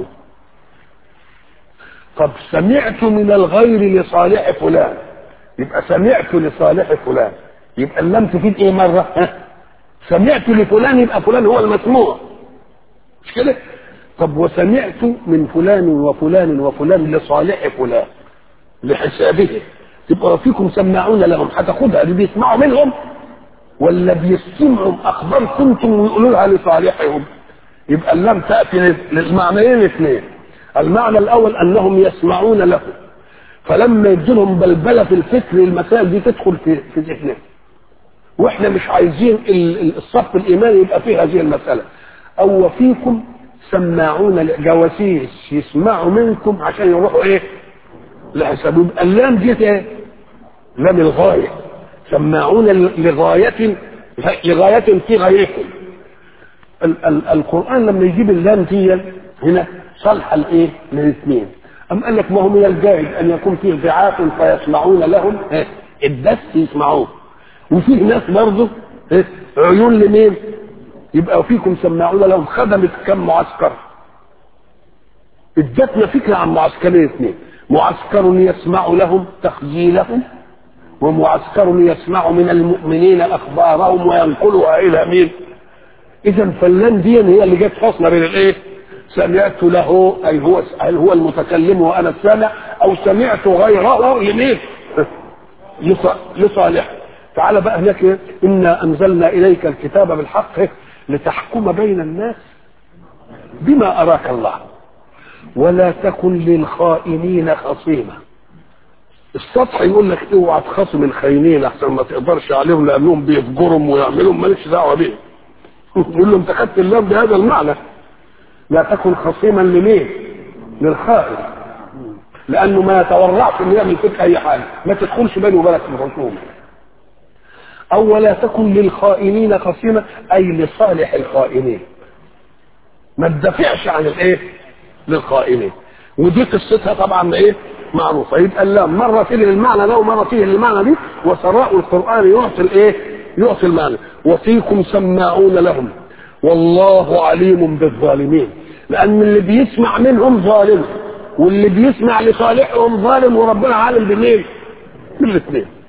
طب سمعت من الغير لصالح فلان يبقى سمعت لصالح فلان يبقى اللم تفيد ايه مره ها؟ سمعت لفلان يبقى فلان هو المسموع مش كده طب وسمعت من فلان وفلان وفلان لصالح فلان لحسابه تبقى فيكم سماعون لهم هتاخدها اللي بيسمعوا منهم ولا بيستمعوا اخبار كنتم ويقولوها لصالحهم يبقى اللم تاتي للمعنيين اثنين المعنى الاول انهم يسمعون له فلما يديلهم بلبله في الفكر المسائل دي تدخل في في ذهنهم واحنا مش عايزين الصف الايماني يبقى فيه هذه المساله او وفيكم سماعون جواسيس يسمعوا منكم عشان يروحوا ايه لحسابهم اللام دي ايه لام الغايه سماعون لغايه لغايه في غايتكم ال- ال- القران لما يجيب اللام دي هنا صالحه لايه للاثنين أم قال لك ما هو من الجائز أن يكون فيه ضعاف فيسمعون لهم إيه؟ الدس يسمعوه وفيه ناس برضه إيه؟ عيون لمين؟ يبقى فيكم سماعون لهم خدمت كم معسكر ادتنا فكره عن معسكرين اثنين معسكر يسمع لهم تخجيلهم ومعسكر يسمع من المؤمنين اخبارهم وينقلها الى مين؟ اذا فلان دي هي اللي جت فاصله بين الايه؟ سمعت له اي هو هل هو المتكلم وانا السامع او سمعت غيره لمين؟ لصالح تعال بقى هناك إيه؟ انا انزلنا اليك الكتاب بالحق لتحكم بين الناس بما اراك الله ولا تكن للخائنين خصيما السطح يقول لك اوعى تخاصم الخاينين احسن ما تقدرش عليهم لانهم بيفجرهم ويعملهم مالكش دعوه بيه يقول له انت خدت اللام بهذا المعنى لا تكن خصيما لمين؟ للخائن لانه ما يتورعش انه يعمل فيك اي حاجه ما تدخلش بينه وبينك في الخصومه او ولا تكن للخائنين خصيما اي لصالح الخائنين ما تدافعش عن الايه للخائنين ودي قصتها طبعا ايه معروفه يبقى اللام مره فيه للمعنى ده ومره فيه للمعنى دي وثراء القران يعطي الايه يعطي المعنى وفيكم سماعون لهم والله عليم بالظالمين لان اللي بيسمع منهم ظالم واللي بيسمع لصالحهم ظالم وربنا عالم بمين بالاثنين